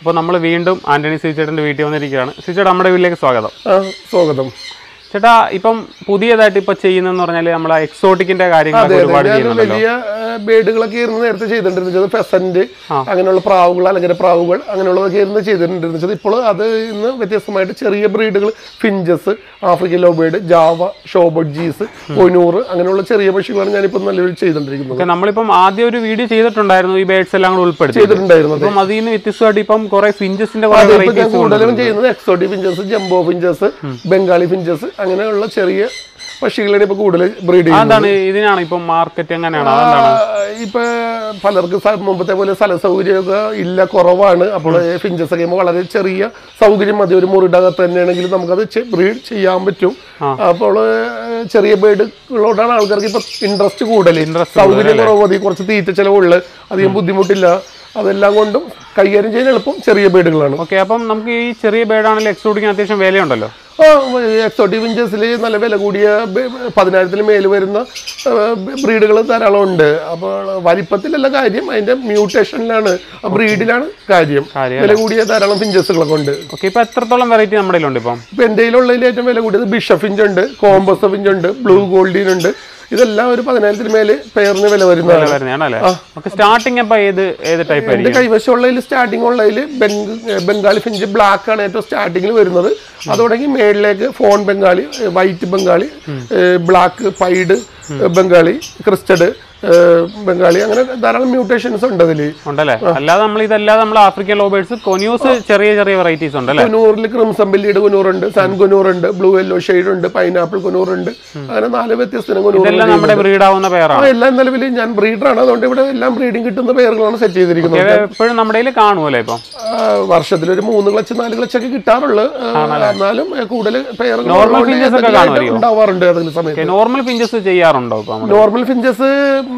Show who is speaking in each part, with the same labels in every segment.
Speaker 1: അപ്പോൾ നമ്മൾ വീണ്ടും ആന്റണി സീച്ചേട്ടൻ്റെ വീട്ടിൽ വന്നിരിക്കുകയാണ് സീച്ചേട്ടാ നമ്മുടെ വീട്ടിലേക്ക് സ്വാഗതം
Speaker 2: ആ, സ്വാഗതം
Speaker 1: ചേട്ടാ ഇപ്പം പുതിയതായിട്ട് ഇപ്പൊ ചെയ്യുന്നതെന്ന് പറഞ്ഞാൽ നമ്മളെ എക്സോട്ടിക്കിന്റെ കാര്യങ്ങളൊക്കെ ഒരുപാട്
Speaker 2: ഞാൻ
Speaker 1: ചെയ്യുന്നുണ്ടല്ലോ
Speaker 2: വലിയ ബേഡുകളൊക്കെ ഇരുന്ന് നേരത്തെ ചെയ്തിട്ടുണ്ടിരുന്നത് ഫെസന്റ് അങ്ങനെയുള്ള പ്രാവുകൾ അല്ലെങ്കിൽ പ്രാവുകൾ അങ്ങനെയുള്ളതൊക്കെ ഇരുന്ന് ചെയ്തിട്ടുണ്ടിരുന്നത് ഇപ്പോൾ അത് ഇന്ന് വ്യത്യസ്തമായിട്ട് ചെറിയ ബ്രീഡുകൾ finches African lobed Java show bird ജീസ് ഒനൂറ് അങ്ങനെയുള്ള ചെറിയ പക്ഷികളാണ് ഞാനിപ്പോൾ നിലവിൽ ചെയ്തുകൊണ്ടിരിക്കുന്നത്
Speaker 1: ഓക്കെ നമ്മളിപ്പം ആദ്യം ഒരു വീഡിയോ ചെയ്തിട്ടുണ്ടായിരുന്നു ഈ ബേഡ്സ് എല്ലാം കൂടെ ഉൾപ്പെടുത്തി
Speaker 2: ചെയ്തിട്ടുണ്ടായിരുന്നത്
Speaker 1: അപ്പം അതിൽ നിന്ന് വ്യത്യസ്തമായിട്ട് ഇപ്പം കുറെ ഫിഞ്ചസിന്റെ കുറെ
Speaker 2: ഇപ്പൊ ഞാൻ
Speaker 1: വെറൈറ്റീസ്
Speaker 2: കൂടുതലും ചെയ്യുന്നത് exotic finches jumbo finches Bengali finches അങ്ങനെയുള്ള ചെറിയ പക്ഷികളാണ് ഇപ്പൊ കൂടുതൽ ബ്രീഡ് ചെയ്യുന്നത്
Speaker 1: അതാണ് ഇതിനാണ് ഇപ്പം മാർക്കറ്റ് എങ്ങനെയാണ് അതെന്താണ്
Speaker 2: ആ, ഇപ്പൊ പലർക്കും സ- മുമ്പത്തെ പോലെ സ്ഥല സൗകര്യമൊക്കെ ഇല്ല കുറവാണ് അപ്പോൾ ഫിഞ്ചസ് ഒക്കെ ആകുമ്പോൾ വളരെ ചെറിയ സൗകര്യം മതി ഒരു മുറിടകത്ത് തന്നെയാണെങ്കിൽ നമുക്കത് ബ്രീഡ് ചെയ്യാൻ പറ്റും അപ്പോൾ ഏഹ്, ചെറിയ ബേഡുകളോടാണ് ആൾക്കാർക്ക് ഇപ്പൊ ഇൻട്രസ്റ്റ് കൂടുതൽ സൗകര്യം കുറവ് മതി കുറച്ച് തീറ്റ ചെലവുള്ള അധികം ബുദ്ധിമുട്ടില്ല അതെല്ലാം കൊണ്ടും കൈകാര്യം ചെയ്യാൻ എളുപ്പം ചെറിയ ബേഡുകളാണ്
Speaker 1: ഓക്കെ അപ്പം നമുക്ക് ഈ ചെറിയ ബേഡാണെങ്കിൽ എക്സോട്ടിക്കിന് അത്യാവശ്യം വിലയുണ്ടല്ലോ
Speaker 2: എക്സോട്ടി വിഞ്ചസിൽ നല്ല വില കൂടിയ ബ- പതിനായിരത്തിന് മേൽ വരുന്ന ബ്രീഡുകൾ ധാരാളം ഉണ്ട് അപ്പോൾ വലിപ്പത്തിലല്ല കാര്യം അതിന്റെ മ്യൂട്ടേഷനിലാണ് ബ്രീഡിലാണ് കാര്യം
Speaker 1: കാര്യം
Speaker 2: വില കൂടിയ ധാരാളം ഫിഞ്ചസുകളൊക്കെ ഉണ്ട്
Speaker 1: ഓക്കെ ഇപ്പൊ എത്രത്തോളം വെറൈറ്റി നമ്മുടെ കയ്യിലുണ്ട് ഇപ്പം
Speaker 2: ഇപ്പൊ എൻ്റെ കയ്യിലുള്ളതിൽ ഏറ്റവും വില കൂടിയത് ബിഷപ്പ് ഫിഞ്ച് ഉണ്ട് കോമ്പസ് ഫിഞ്ച് ഉണ്ട് ബ്ലൂ ഗോൾഡീൻ ഉണ്ട് ഇതെല്ലാം ഒരു പതിനായിരത്തിന് മേല് പെയറിന് വില വരുന്നതാണ്
Speaker 1: വില വരുന്നതാണ് അല്ലേ ഓക്കെ സ്റ്റാർട്ടിങ് അപ്പൊ ഏത് ഏത് ടൈപ്പ്
Speaker 2: എന്റെ
Speaker 1: ആയിരിക്കും
Speaker 2: കൈവശമുള്ളതിൽ സ്റ്റാർട്ടിംഗ് ഉള്ളതിൽ ബംഗാളി ഫിഞ്ച് ബ്ലാക്ക് ആണ് ഏറ്റവും സ്റ്റാർട്ടിങ്ങിൽ വരുന്നത് അത് തുടങ്ങി മേളിലേക്ക് fawn Bengali white Bengali black pied Bengali crested Bengali അങ്ങനെ ധാരാളം മ്യൂട്ടേഷൻസ് ഉണ്ട് അതിൽ
Speaker 1: ഉണ്ടല്ലേ അല്ലാതെ നമ്മൾ ഇതല്ലാതെ നമ്മൾ ആഫ്രിക്കൻ ലോബേഴ്സ് കൊന്യൂസ് ചെറിയ ചെറിയ വെറൈറ്റീസ് ഉണ്ടല്ലേ
Speaker 2: കുനൂറിൽ ക്രിംസം ബില്ലിയുടെ കുനൂറുണ്ട് സാൻ കുനൂറുണ്ട് ബ്ലൂ യെല്ലോ ഷെയ്ഡ് ഉണ്ട് പൈനാപ്പിൾ കുനൂറുണ്ട് അങ്ങനെ നാല് വ്യത്യസ്ത കുനൂർ
Speaker 1: ഇതെല്ലാം നമ്മുടെ ബ്രീഡ് ആവുന്ന പേരാണ്
Speaker 2: എല്ലാം നിലവിൽ ഞാൻ ബ്രീഡറാണ് അതുകൊണ്ട് ഇവിടെ എല്ലാം ബ്രീഡിങ് കിട്ടുന്ന പേരുകളാണ് സെറ്റ് ചെയ്തിരിക്കുന്നത്
Speaker 1: എപ്പോഴും നമ്മുടെ കയ്യിൽ കാണുമല്ലേ ഇപ്പം
Speaker 2: ആ, വർഷത്തിലൊരു മൂന്ന് ക്ലച്ച് നാല് ക്ലച്ച് ഒക്കെ കിട്ടാറുള്ളൂ ആ, എന്നാലും ഏ, കൂടുതൽ പേരുകൾ
Speaker 1: Normal finches ഒക്കെ
Speaker 2: ഉള്ളതുകൊണ്ട്
Speaker 1: കാണുമായിരിക്കും.
Speaker 2: ഉണ്ടാവാറുണ്ട് അതിന് സമയത്ത്
Speaker 1: നോർമൽ ഫിഞ്ചസ് ചെയ്യാറുണ്ടോ ഇപ്പൊ നമ്മള്?
Speaker 2: നോർമൽ ഫിഞ്ചസ്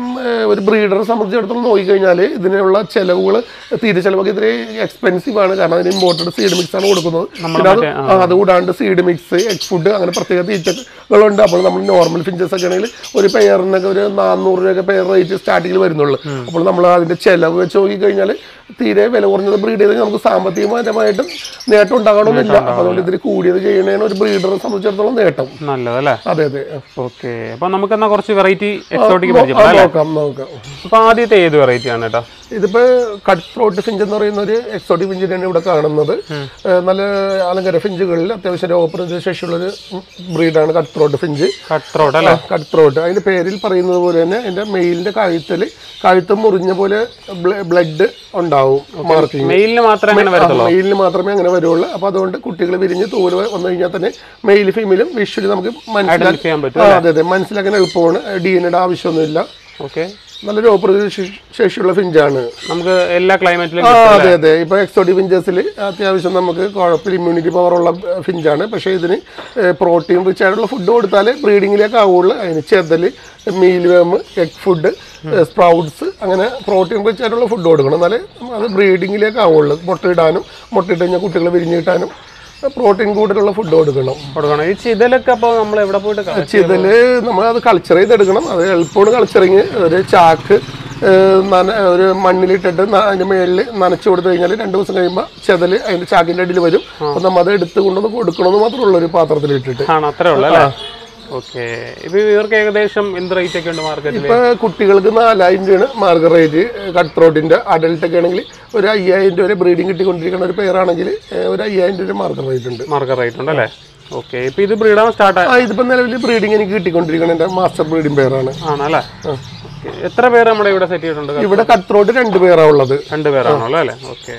Speaker 2: ഒരു ബ്രീഡറെ സംബന്ധിച്ചിടത്തോളം നോക്കിക്കഴിഞ്ഞാൽ ഇതിനുള്ള ചെലവുകൾ തീരെ ചെലവൊക്കെ ഇത്തിരി എക്സ്പെൻസീവ് ആണ് കാരണം അതിന് ഇമ്പോർട്ടഡ് സീഡ് മിക്സ് ആണ് കൊടുക്കുന്നത് പിന്നെ അത് ആ, അതുകൂടാണ്ട് സീഡ് മിക്സ് എഗ് ഫുഡ് അങ്ങനെ പ്രത്യേക തീറ്റകളുണ്ട് അപ്പോൾ നമ്മൾ നോർമൽ ഫിഞ്ചസ് ഒക്കെ ആണെങ്കിൽ ഒരു പെയറിനൊക്കെ ഒരു നാനൂറ് രൂപയൊക്കെ പെയർ റേറ്റ് സ്റ്റാർട്ടിങ്ങിൽ വരുന്നുള്ളൂ അപ്പോൾ നമ്മൾ അതിന്റെ ചെലവ് വെച്ച് നോക്കിക്കഴിഞ്ഞാൽ തീരെ വില കുറഞ്ഞത് ബ്രീഡ് ചെയ്ത് നമുക്ക് സാമ്പത്തികപരമായിട്ടും നേട്ടം ഉണ്ടാകണമെന്നില്ല അപ്പോൾ അതുകൊണ്ട് ഇതിൽ കൂടിയത് ചെയ്യണേന് ഒരു ബ്രീഡറെ സംബന്ധിച്ചിടത്തോളം നേട്ടം
Speaker 1: നല്ലതല്ലേ
Speaker 2: അതെ അതെ
Speaker 1: ഓക്കെ അപ്പൊ നമുക്ക് എന്നാ കുറച്ച് വെറൈറ്റി എക്സോട്ടിക്
Speaker 2: ആ,
Speaker 1: പരിചയപ്പെടാം അല്ലേ
Speaker 2: നോക്കാം നോക്കാം
Speaker 1: അപ്പൊ ആദ്യത്തെ ഏത് വെറൈറ്റി ആണ് കേട്ടോ
Speaker 2: ഇതിപ്പോ കട്ട് ത്രോട്ട് ഫിഞ്ച് എന്ന് പറയുന്ന ഒരു എക്സോട്ടിക് ഫിഞ്ചിനാണ് ഇവിടെ കാണുന്നത് ഏഹ് നല്ല അലങ്കര ഫിഞ്ചുകളിൽ അത്യാവശ്യം ഓപ്പറേഷൻ ശേഷിയുള്ള ഒരു ബ്രീഡാണ് കട്ട് ത്രോട്ട് ഫിഞ്ച്
Speaker 1: കട്ട്രോട്ട് അല്ലേ
Speaker 2: കട്ട് ത്രോട്ട് അതിന്റെ പേരിൽ പറയുന്നത് പോലെ തന്നെ അതിന്റെ മെയിലിന്റെ കഴുത്തിൽ കഴുത്ത് മുറിഞ്ഞ പോലെ ബ്ലഡ് ഉണ്ടാവും മാർക്കിങ്
Speaker 1: മെയിലിന് മാത്രമേ അങ്ങനെ വരത്തുള്ളൂ
Speaker 2: മെയിലിന് മാത്രമേ അങ്ങനെ വരുള്ളൂ അപ്പൊ അതുകൊണ്ട് കുട്ടികൾ വിരിഞ്ഞ് തൂര് വന്നു കഴിഞ്ഞാൽ തന്നെ മെയിൽ ഫീമെയിലും വിഷ്വലി നമുക്ക് മനസ്സിലാക്കി
Speaker 1: ഐഡന്റിഫൈ ചെയ്യാൻ പറ്റും
Speaker 2: ആ, അതെ അതെ മനസ്സിലാക്കാൻ എളുപ്പമാണ് ഡി എൻ എയുടെ ആവശ്യമൊന്നുമില്ല
Speaker 1: ഓക്കെ
Speaker 2: നല്ലൊരു ഓപ്പറേഷൻ ശേഷിയുള്ള ഫിഞ്ചാണ്
Speaker 1: നമുക്ക് എല്ലാ ക്ലൈമറ്റിലും
Speaker 2: ആ അതെ അതെ ഇപ്പൊ എക്സോട്ടി ഫിഞ്ചസിൽ അത്യാവശ്യം നമുക്ക് കുഴപ്പമില്ല ഇമ്മ്യൂണിറ്റി പവർ ഉള്ള ഫിഞ്ചാണ് പക്ഷേ ഇതിന് പ്രോട്ടീൻ റിച്ച് ആയിട്ടുള്ള ഫുഡ് കൊടുത്താൽ ബ്രീഡിങ്ങിലേക്ക് ആവുള്ളൂ അതിന് ചെതൽ mealworm egg food sprouts അങ്ങനെ പ്രോട്ടീൻ റിച്ച് ആയിട്ടുള്ള ഫുഡ് കൊടുക്കണം എന്നാലേ അത് ബ്രീഡിങ്ങിലേക്ക് ആവുള്ളൂ മുട്ടയിടാനും മുട്ടയിട്ട് കഴിഞ്ഞാൽ കുട്ടികളെ വിരിഞ്ഞ് കിട്ടാനും പ്രോട്ടീൻ കൂടുതലുള്ള ഫുഡ് കൊടുക്കണം
Speaker 1: കൊടുക്കണം ഈ ചിതലൊക്കെ അപ്പൊ നമ്മൾ എവിടെ പോയിട്ട് കള-
Speaker 2: ഇതില് നമ്മൾ അത് കൾച്ചർ ചെയ്തെടുക്കണം അത് എളുപ്പമാണ് കൾച്ചറിങ് ഒരു ചാക്ക് ഏഹ്, നന ഒരു മണ്ണിലിട്ടിട്ട് ന- അതിന്റെ മേളിൽ നനച്ചു കൊടുത്തു കഴിഞ്ഞാൽ രണ്ട് ദിവസം കഴിയുമ്പോൾ ചെതല് അതിന്റെ ചാക്കിന്റെ അടിയിൽ വരും അപ്പൊ നമ്മൾ അത് എടുത്ത് കൊണ്ടുവന്ന് കൊടുക്കണമെന്ന് മാത്രമേ ഉള്ളൂ ഒരു പാത്രത്തിൽ ഇട്ടിട്ട്
Speaker 1: ആണ് അത്രേ ഉള്ളൂ അല്ലേ ഓക്കെ ഇപ്പൊ ഇവർക്ക് ഏകദേശം എന്ത് റേറ്റ് ഒക്കെ ഉണ്ട് മാർക്കറ്റിൽ
Speaker 2: ഇപ്പൊ കുട്ടികൾക്ക് നാലായിരം രൂപയാണ് മാർഗ റേറ്റ് കട്ട് ത്രോട്ടിന്റെ അഡൽട്ട് ഒക്കെ ആണെങ്കിൽ ഒരു അയ്യായിരം രൂപ വരെ ബ്രീഡിംഗ് കിട്ടിക്കൊണ്ടിരിക്കുന്ന ഒരു പെയറാണെങ്കിൽ ഒരു അയ്യായിരം രൂപ മാർഗ റേറ്റ് ഉണ്ട്
Speaker 1: മാർക്കറ്റ് റേറ്റ് ഉണ്ട് അല്ലേ ഓക്കെ ഇപ്പൊ ഇത് ബ്രീഡാൻ സ്റ്റാർട്ട്
Speaker 2: ആ ഇതിപ്പോ നിലവിൽ ബ്രീഡിംഗ് എനിക്ക് കിട്ടിക്കൊണ്ടിരിക്കുന്ന എന്റെ മാസ്റ്റർ ബ്രീഡിംഗ് പെയറാണ്
Speaker 1: ആണല്ലേ Okay. എത്ര പേര് നമ്മുടെ ഇവിടെ സെറ്റ് ചെയ്തിട്ടുണ്ട്
Speaker 2: ഇവിടെ കട്ട് ത്രോട്ട് രണ്ട് പെയറാണ് ഉള്ളത്
Speaker 1: രണ്ട് പേരാണല്ലോ അല്ലേ ഓക്കെ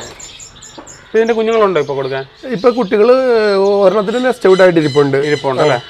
Speaker 1: ഇതിന്റെ കുഞ്ഞുങ്ങളുണ്ടോ ഇപ്പൊ കൊടുക്കാൻ
Speaker 2: ഇപ്പൊ കുട്ടികള് ഒരെണ്ണത്തിന് നെസ്റ്റ് ഔട്ട് ആയിട്ട് ഇരിപ്പുണ്ട്
Speaker 1: ഇരിപ്പുണ്ട് അല്ലേ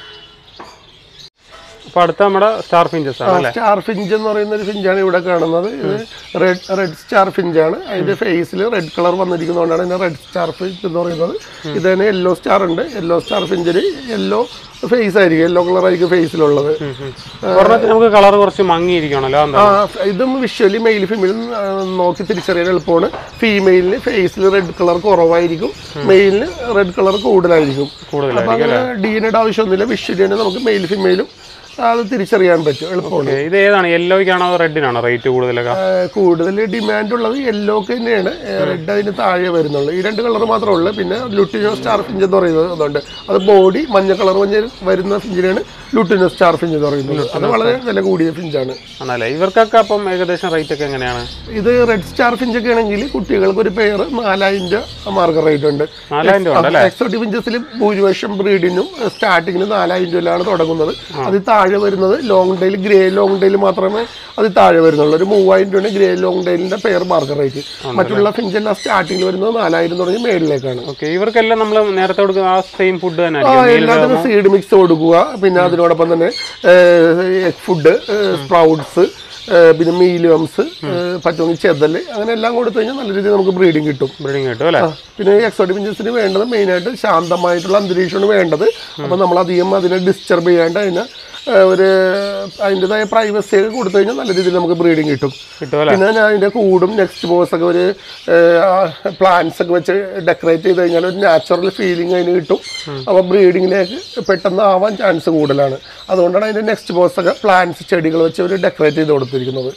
Speaker 1: അപ്പൊ അടുത്ത നമ്മുടെ സ്റ്റാർ ഫിഞ്ചസ് ആണ് അല്ലേ
Speaker 2: സ്റ്റാർ ഫിഞ്ച് എന്ന് പറയുന്ന ഒരു ഫിഞ്ചാണ് ഇവിടെ കാണുന്നത് ഇത് റെഡ് റെഡ് സ്റ്റാർ ഫിഞ്ചാണ് അതിന്റെ ഫേസിൽ റെഡ് കളർ വന്നിരിക്കുന്നതുകൊണ്ടാണ് ഇതിനെ റെഡ് സ്റ്റാർ ഫിഞ്ച് എന്ന് പറയുന്നത് ഇത് തന്നെ യെല്ലോ സ്റ്റാർ ഉണ്ട് യെല്ലോ സ്റ്റാർ ഫിഞ്ചിന് യെല്ലോ ഫേസ് ആയിരിക്കും യെല്ലോ കളർ ആയിരിക്കും ഫേസിലുള്ളത്
Speaker 1: ഒരെണ്ണത്തിന് നമുക്ക് കളർ കുറച്ച് മങ്ങിയിരിക്കണല്ലോ എന്താ
Speaker 2: ആ ഇതും വിഷ്വലി മെയിൽ ഫീമെയിൽ നോക്കി തിരിച്ചറിയാൻ എളുപ്പമാണ് ഫീമെയിലിന് ഫേസിൽ റെഡ് കളർ കുറവായിരിക്കും മെയിലിന് റെഡ് കളർ കൂടുതലായിരിക്കും
Speaker 1: കൂടുതലായിരിക്കും
Speaker 2: അപ്പൊ അങ്ങനെ ഡി എൻ എയുടെ ആവശ്യമൊന്നുമില്ല വിഷ്വലി തന്നെ നമുക്ക് മെയിൽ ഫീമെയിലും അത് തിരിച്ചറിയാൻ പറ്റും എളുപ്പമാണ്
Speaker 1: Okay, ഇത് ഏതാണ് യെല്ലോയ്ക്കാണോ റെഡിനാണോ റേറ്റ് കൂടുതലൊക്കെ
Speaker 2: ആ, കൂടുതൽ ഡിമാൻഡ് ഉള്ളത് യെല്ലോക്ക് തന്നെയാണ് റെഡ് അതിന് താഴെ വരുന്നുള്ളൂ ഈ രണ്ട് കളർ മാത്രമേ ഉള്ളൂ പിന്നെ ലുട്ടിനോ സ്റ്റാർ ഫിഞ്ച് എന്ന് പറയുന്നത് അതുണ്ട് അത് ബോഡി മഞ്ഞ കളർ മഞ്ഞ വരുന്ന ഫിഞ്ചിനാണ് ലുട്ടിനോ സ്റ്റാർ ഫിഞ്ച് എന്ന് പറയുന്നത് അത് വളരെ വില കൂടിയ ഫിഞ്ചാണ്
Speaker 1: ആണല്ലേ ഇവർക്കൊക്കെ അപ്പം ഏകദേശം റേറ്റ് ഒക്കെ എങ്ങനെയാണ്
Speaker 2: ഇത് റെഡ് സ്റ്റാർ ഫിഞ്ച് ഒക്കെ ആണെങ്കിൽ കുട്ടികൾക്ക് ഒരു പെയർ നാലായിരം രൂപ മാർക്കറ്റ് റേറ്റ് ഉണ്ട്
Speaker 1: നാലായിരം രൂപ ഉണ്ടല്ലേ
Speaker 2: എക്സോട്ടി ഫിഞ്ചസിൽ ഭൂരിപക്ഷം ബ്രീഡിനും സ്റ്റാർട്ടിങ്ങിന് നാലായിരം രൂപയിലാണ് തുടങ്ങുന്നത് അത് താഴെ വരുന്നത് long tail grey long tail മാത്രമേ അത് താഴെ വരുന്നുള്ളൂ ഒരു മൂവായിരം രൂപയാണ് ഗ്രേ ലോങ് ഡെയിലിന്റെ പെയർ മാർക്കറ്റ് റേറ്റ് മറ്റുള്ള ഫിഞ്ചെല്ലാം സ്റ്റാർട്ടിങ്ങിൽ വരുന്നത് നാലായിരം തുടങ്ങി മേളിലേക്കാണ്
Speaker 1: ഓക്കെ ഇവർക്കെല്ലാം നമ്മൾ നേരത്തെ കൊടുക്കുന്ന ആ സെയിം ഫുഡ് തന്നെ
Speaker 2: ആ, എല്ലാത്തിനും സീഡ് മിക്സ് കൊടുക്കുക പിന്നെ അതിനോടൊപ്പം തന്നെ ഫുഡ് സ്പ്രൗട്ട്സ് പിന്നെ മീലിയംസ് പറ്റുമെങ്കിൽ ചെതല് അങ്ങനെ എല്ലാം കൊടുത്തു കഴിഞ്ഞാൽ നല്ല രീതിയിൽ നമുക്ക് ബ്രീഡിങ് കിട്ടും
Speaker 1: ബ്രീഡിങ് കിട്ടും അല്ലേ
Speaker 2: പിന്നെ ഈ എക്സോട്ടിക് ഫിഞ്ചസിന് വേണ്ടത് മെയിനായിട്ട് ശാന്തമായിട്ടുള്ള അന്തരീക്ഷമാണ് വേണ്ടത് അപ്പം നമ്മൾ അധികം അതിനെ ഡിസ്റ്റർബ് ചെയ്യാണ്ട് അതിനെ ആ, ഒരു അതിൻ്റെതായ പ്രൈവസി ഒക്കെ കൊടുത്തു കഴിഞ്ഞാൽ നല്ല രീതിയിൽ നമുക്ക് ബ്രീഡിങ് കിട്ടും
Speaker 1: കിട്ടും അല്ലേ
Speaker 2: പിന്നെ ഞാൻ അതിൻ്റെ കൂടും നെക്സ്റ്റ് ബോസ് ഒക്കെ ഒരു പ്ലാന്റ്സ് ഒക്കെ വെച്ച് ഡെക്കറേറ്റ് ചെയ്ത് കഴിഞ്ഞാൽ ഒരു നാച്ചുറൽ ഫീലിംഗ് അതിന് കിട്ടും അപ്പോൾ ബ്രീഡിങ്ങിലേക്ക് പെട്ടെന്ന് ആവാൻ ചാൻസ് കൂടുതലാണ് അതുകൊണ്ടാണ് അതിൻ്റെ നെക്സ്റ്റ് ബോസ് ഒക്കെ പ്ലാന്റ്സ് ചെടികൾ വെച്ച് അവർ ഡെക്കറേറ്റ് ചെയ്ത് കൊടുത്തിരിക്കുന്നത്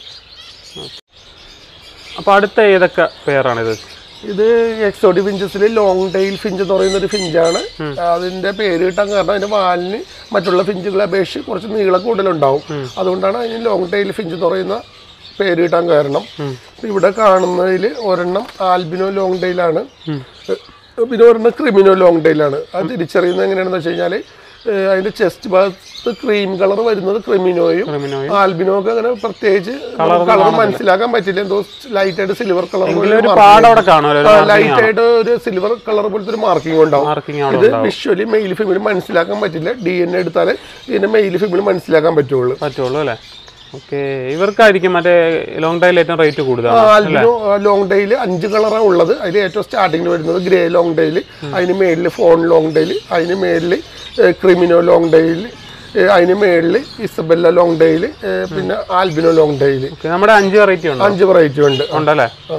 Speaker 1: അപ്പൊ അടുത്ത ഏതൊക്കെ പേരാണിത്
Speaker 2: ഇത് എക്സോഡി ഫിഞ്ചസിൽ ലോങ് ടൈൽ ഫിഞ്ച് എന്ന് പറയുന്ന ഒരു ഫിഞ്ചാണ് അതിന്റെ പേര് കിട്ടാൻ കാരണം അതിന്റെ വാലിന് മറ്റുള്ള ഫിഞ്ചുകളെ അപേക്ഷിച്ച് കുറച്ച് നീളം കൂടുതലുണ്ടാവും അതുകൊണ്ടാണ് അതിന് ലോങ് ടൈൽ ഫിഞ്ച് എന്ന് പറയുന്ന പേര് കിട്ടാൻ കാരണം ഇവിടെ കാണുന്നതിൽ ഒരെണ്ണം ആൽബിനോ ലോങ് ടൈലാണ് പിന്നെ ഒരെണ്ണം ക്രിമിനോ ലോങ് ടൈലാണ് അത് തിരിച്ചറിയുന്നത് എങ്ങനെയാണെന്ന് വെച്ച് കഴിഞ്ഞാൽ അതിന്റെ ചെസ്റ്റ് ഭാഗത്ത് ക്രീം കളർ വരുന്നത് ക്രിമിനോയും
Speaker 1: ക്രിമിനോയും
Speaker 2: ആൽബിനോ ഒക്കെ അങ്ങനെ പ്രത്യേകിച്ച് കളർ മനസ്സിലാക്കാൻ പറ്റില്ല എന്തോ ലൈറ്റ് ആയിട്ട് സിൽവർ കളർ
Speaker 1: ഒരു പാടം അവിടെ കാണുമല്ലോ
Speaker 2: ലൈറ്റ് ആയിട്ട് ഒരു സിൽവർ കളർ പോലത്തെ ഒരു മാർക്കിംഗ് ഉണ്ടാവും
Speaker 1: മാർക്കിംഗ് അവിടെ
Speaker 2: ഇത് വിഷ്വലി മെയിൽ ഫിമിൽ മനസ്സിലാക്കാൻ പറ്റില്ല ഡി എൻ എ എടുത്താലേ ഇതിന്റെ മെയിൽ ഫിമിൽ മനസ്സിലാക്കാൻ പറ്റുള്ളൂ
Speaker 1: പറ്റുള്ളൂ അല്ലേ ഓക്കെ ഇവർക്കായിരിക്കും മറ്റേ ലോങ് ടൈൽ ഏറ്റവും റേറ്റ് കൂടുതലാണ്
Speaker 2: ആൽബിനോ ലോങ് ഡെയിൽ അഞ്ച് കളറാണ് ഉള്ളത് അതിൽ ഏറ്റവും സ്റ്റാർട്ടിങ്ങിൽ വരുന്നത് ഗ്രേ ലോങ് ഡെയിൽ അതിന് മേളിൽ ഫോൺ ലോങ് ഡെയിൽ അതിന് മേളിൽ ക്രിമിനോ ലോങ് ഡെയിൽ അതിന് മേളിൽ ഇസബെല്ല ലോങ് ഡെയിൽ പിന്നെ ആൽബിനോ ലോങ് ഡെയിൽ
Speaker 1: ഓക്കെ നമ്മുടെ അഞ്ച് വെറൈറ്റി ഉണ്ടോ
Speaker 2: അഞ്ച് വെറൈറ്റി ഉണ്ട്
Speaker 1: ഉണ്ടല്ലേ
Speaker 2: ആ.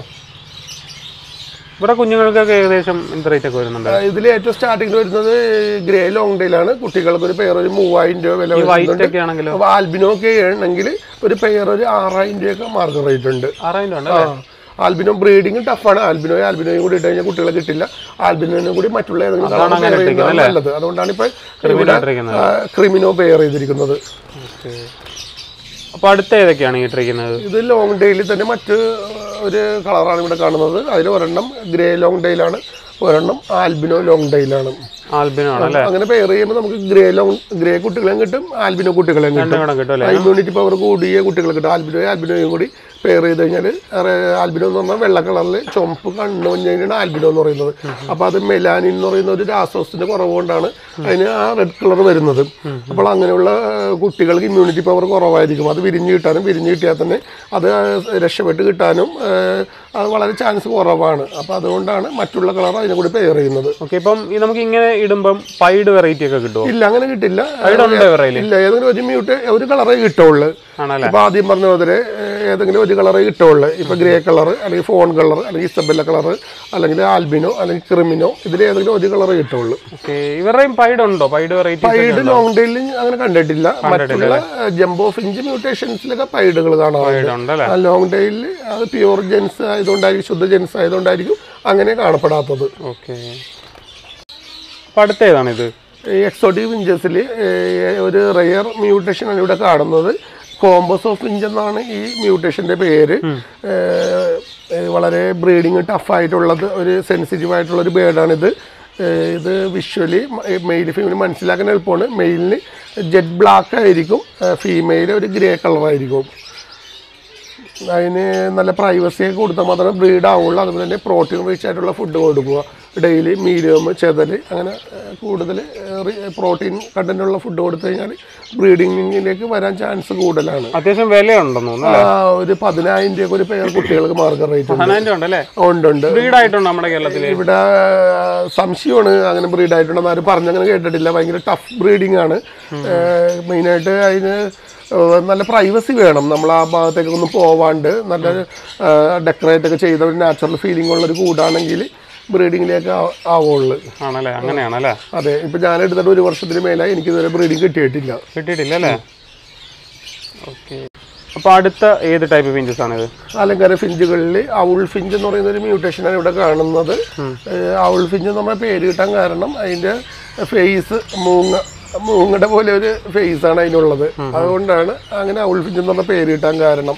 Speaker 1: ഇവിടെ കുഞ്ഞുങ്ങൾക്കൊക്കെ ഏകദേശം എന്ത് റേറ്റ് ഒക്കെ വരുന്നുണ്ട്
Speaker 2: ഇതിൽ ഏറ്റവും സ്റ്റാർട്ടിങ്ങിൽ വരുന്നത് ഗ്രേ ലോങ് ഡെയിലാണ് കുട്ടികൾക്ക് ഒരു പെയർ ഒരു മൂവായിരം രൂപ വില വരുന്നുണ്ട്
Speaker 1: വൈറ്റ് ഒക്കെ ആണെങ്കിലോ
Speaker 2: അപ്പൊ ആൽബിനോ ഒക്കെ ആണെങ്കിൽ ഒരു പെയർ ഒരു ആറായിരം രൂപയൊക്കെ മാർക്കറ്റ് റേറ്റ് ഉണ്ട്
Speaker 1: ആറായിരം രൂപ
Speaker 2: ആ
Speaker 1: ഉണ്ടല്ലേ
Speaker 2: ആൽബിനോ ബ്രീഡിങ് ടഫാണ് ആൽബിനോ ആൽബിനോയും കൂടി ഇട്ട് കഴിഞ്ഞാൽ കുട്ടികളെ കിട്ടില്ല ആൽബിനോനും കൂടി മറ്റുള്ള ഏതെങ്കിലും കളർ പെയർ ചെയ്യുന്നതാണ് നല്ലത് അതുകൊണ്ടാണ് ഇപ്പൊ ഇവിടെ
Speaker 1: ഇട്ടിരിക്കുന്നത്
Speaker 2: ക്രിമിനോ പെയർ ചെയ്തിരിക്കുന്നത്
Speaker 1: ഓക്കെ അപ്പൊ അടുത്ത ഏതൊക്കെയാണ് ഈ ഇട്ടിരിക്കുന്നത്
Speaker 2: ഇത് ലോങ് ഡെയിലിൽ തന്നെ മറ്റ് ഒരു കളറാണ് ഇവിടെ കാണുന്നത് അതിൽ ഒരെണ്ണം ഗ്രേ ലോങ് ഡെയിലാണ് ഒരെണ്ണം ആൽബിനോ ലോങ് ഡെയിലാണ്
Speaker 1: ആൽബിനോ ആണ് അല്ലേ
Speaker 2: അങ്ങനെ പെയർ ചെയ്യുമ്പോൾ നമുക്ക് ഗ്രേ ലോങ് ഗ്രേ കുട്ടികളെയും കിട്ടും ആൽബിനോ കുട്ടികളെയും കിട്ടും
Speaker 1: രണ്ടും കൂടെ കിട്ടും അല്ലേ
Speaker 2: ഇമ്മ്യൂണിറ്റി പവർ കൂടിയ കുട്ടികൾ കിട്ടും ആൽബിനോയും ആൽബിനോയും കൂടി പെയർ ചെയ്ത് കഴിഞ്ഞാൽ ആൽബിനോ എന്ന് പറഞ്ഞാൽ വെള്ള കളറിൽ ചുമപ്പ് കണ്ണു കഴിഞ്ഞാണ് ആൽബിനോ എന്ന് പറയുന്നത് അപ്പോൾ അത് മെലാനിൻ എന്ന് പറയുന്ന ഒരു രാസവസ്തുവിന്റെ കുറവ് കൊണ്ടാണ് അതിന് ആ റെഡ് കളർ വരുന്നത് അപ്പോൾ അങ്ങനെയുള്ള ആ, കുട്ടികൾക്ക് ഇമ്മ്യൂണിറ്റി പവർ കുറവായിരിക്കും അത് വിരിഞ്ഞ് കിട്ടാനും വിരിഞ്ഞ് കിട്ടിയാൽ തന്നെ അത് രക്ഷപ്പെട്ട് കിട്ടാനും ആ, അത് വളരെ ചാൻസ് കുറവാണ് അപ്പോൾ അതുകൊണ്ടാണ് മറ്റുള്ള കളർ അതിനെ കൂടി പെയർ ചെയ്യുന്നത്
Speaker 1: ഓക്കെ ഇപ്പം ഈ നമുക്ക് ഇങ്ങനെ ഇടുമ്പം പൈഡ് വെറൈറ്റി ഒക്കെ കിട്ടുമോ
Speaker 2: ഇല്ല അങ്ങനെ കിട്ടില്ല
Speaker 1: പൈഡ് ഉണ്ട് വെറൈറ്റി
Speaker 2: ഇല്ല ഏതെങ്കിലും ഒരു മ്യൂട്ട് ഒരു കളറേ കിട്ടുള്ളൂ
Speaker 1: ആണല്ലേ
Speaker 2: ഇപ്പൊ ആദ്യം പറഞ്ഞ പോലെ ഏഹ്, ഏതെങ്കിലും ഒരു കളറേ കിട്ടുള്ളൂ ഇപ്പൊ ഗ്രേ കളർ അല്ലെങ്കിൽ ഫോൺ കളർ അല്ലെങ്കിൽ ഇസബെല്ല കളർ അല്ലെങ്കിൽ ആൽബിനോ അല്ലെങ്കിൽ ക്രിമിനോ ഇതിൽ ഏതെങ്കിലും ഒരു കളറേ കിട്ടുള്ളൂ
Speaker 1: ഓക്കെ ഇവരുടെയും പൈഡ് ഉണ്ടോ pied variety
Speaker 2: pied long tail അങ്ങനെ കണ്ടിട്ടില്ല മറ്റുള്ള ജംബോ ഫിഞ്ച് മ്യൂട്ടേഷൻസിലൊക്കെ പൈഡുകൾ കാണാറുണ്ട്
Speaker 1: പൈഡ് ഉണ്ടല്ലേ
Speaker 2: ലോങ് ഡെയിൽ അത് പ്യൂർ ജെൻസ് ആയതുകൊണ്ടായിരിക്കും ശുദ്ധ ജെൻസ് ആയതുകൊണ്ടായിരിക്കും അങ്ങനെ കാണപ്പെടാത്തത്
Speaker 1: ഓക്കെ അപ്പൊ അടുത്ത ഏതാണ് ഇത്
Speaker 2: എക്സോട്ടിക് വിഞ്ചസിൽ ഒരു റെയർ മ്യൂട്ടേഷൻ ആണ് ഇവിടെ കാണുന്നത് കോമ്പോസ് ഓഫ് വിഞ്ച് എന്നാണ് ഈ മ്യൂട്ടേഷൻ്റെ പേര് ഏഹ്, ഏഹ്, വളരെ ബ്രീഡിങ് ടഫായിട്ടുള്ളത് ഒരു സെൻസിറ്റീവ് ആയിട്ടുള്ള ഒരു ബേർഡാണിത് ഏഹ്, ഇത് വിഷ്വലി മെയിൽ ഫീമെയിൽ മനസ്സിലാക്കാൻ എളുപ്പമാണ് മെയിലിന് ജെറ്റ് ബ്ലാക്ക് ആയിരിക്കും ഫീമെയിൽ ഒരു ഗ്രേ കളറായിരിക്കും അതിന് നല്ല പ്രൈവസി ഒക്കെ കൊടുത്താൽ മാത്രമേ ബ്രീഡ് ആവുള്ളൂ അതുപോലെ തന്നെ പ്രോട്ടീൻ റിച്ച് ആയിട്ടുള്ള ഫുഡ് കൊടുക്കുക ഡെയിലി മീഡിയം ചെതൽ അങ്ങനെ ഏഹ്, കൂടുതൽ പ്രോട്ടീൻ കണ്ടന്റുള്ള ഫുഡ് കൊടുത്തു കഴിഞ്ഞാൽ ബ്രീഡിങ്ങിലേക്ക് വരാൻ ചാൻസ് കൂടുതലാണ്
Speaker 1: അത്യാവശ്യം വിലയുണ്ടെന്ന് തോന്നുന്നു
Speaker 2: ആ, ഒരു പതിനായിരം രൂപ ഒരു പേർ കുട്ടികൾക്ക് മാർക്കറ്റ് റേറ്റ് ഉണ്ട്
Speaker 1: പതിനായിരം രൂപ ഉണ്ടല്ലേ
Speaker 2: ഉണ്ട് ഉണ്ട്
Speaker 1: ബ്രീഡ് ആയിട്ടുണ്ട് നമ്മുടെ കേരളത്തിൽ
Speaker 2: ഇവിടെ സംശയമാണ് അങ്ങനെ ബ്രീഡ് ആയിട്ടുണ്ടെന്ന് ആരും പറഞ്ഞങ്ങനെ കേട്ടിട്ടില്ല ഭയങ്കര ടഫ് ബ്രീഡിംഗ് ആണ് മെയിനായിട്ട് അതിന് ഏഹ് നല്ല പ്രൈവസി വേണം നമ്മൾ ആ ഭാഗത്തേക്കൊന്നും പോവാണ്ട് നല്ല ഡെക്കറേറ്റ് ഒക്കെ ചെയ്ത ഒരു നാച്ചുറൽ ഫീലിംഗ് ഉള്ള ഒരു കൂടാണെങ്കിൽ ബ്രീഡിങ്ങിലേക്ക് ആവുള്ളൂ
Speaker 1: ആണല്ലേ അങ്ങനെയാണല്ലേ
Speaker 2: അതെ ഇപ്പം ഞാൻ എടുത്തിട്ട് ഒരു വർഷത്തിന് മേലായി എനിക്ക് ഇതുവരെ ബ്രീഡിങ് കിട്ടിയിട്ടില്ല
Speaker 1: കിട്ടിയിട്ടില്ല അല്ലേ ഓക്കെ അപ്പോൾ അടുത്ത ഏത് ടൈപ്പ് ഫിഞ്ചസ് ആണ് ഇത്
Speaker 2: അലങ്കാര ഫിഞ്ചുകളിൽ ഔൾ ഫിഞ്ച് എന്ന് പറയുന്ന ഒരു മ്യൂട്ടേഷനാണ് ഇവിടെ കാണുന്നത് ഏഹ് ഔൾ ഫിഞ്ച് നമ്മുടെ പേര് കിട്ടാൻ കാരണം അതിന്റെ ഫേസ് മൂങ്ങ മൂങ്ങയുടെ പോലെ ഒരു ഫേസ് ആണ് അതിനുള്ളത് അതുകൊണ്ടാണ് അങ്ങനെ ഔൾ ഫിഞ്ച് എന്ന് പറഞ്ഞ പേര് കിട്ടാൻ കാരണം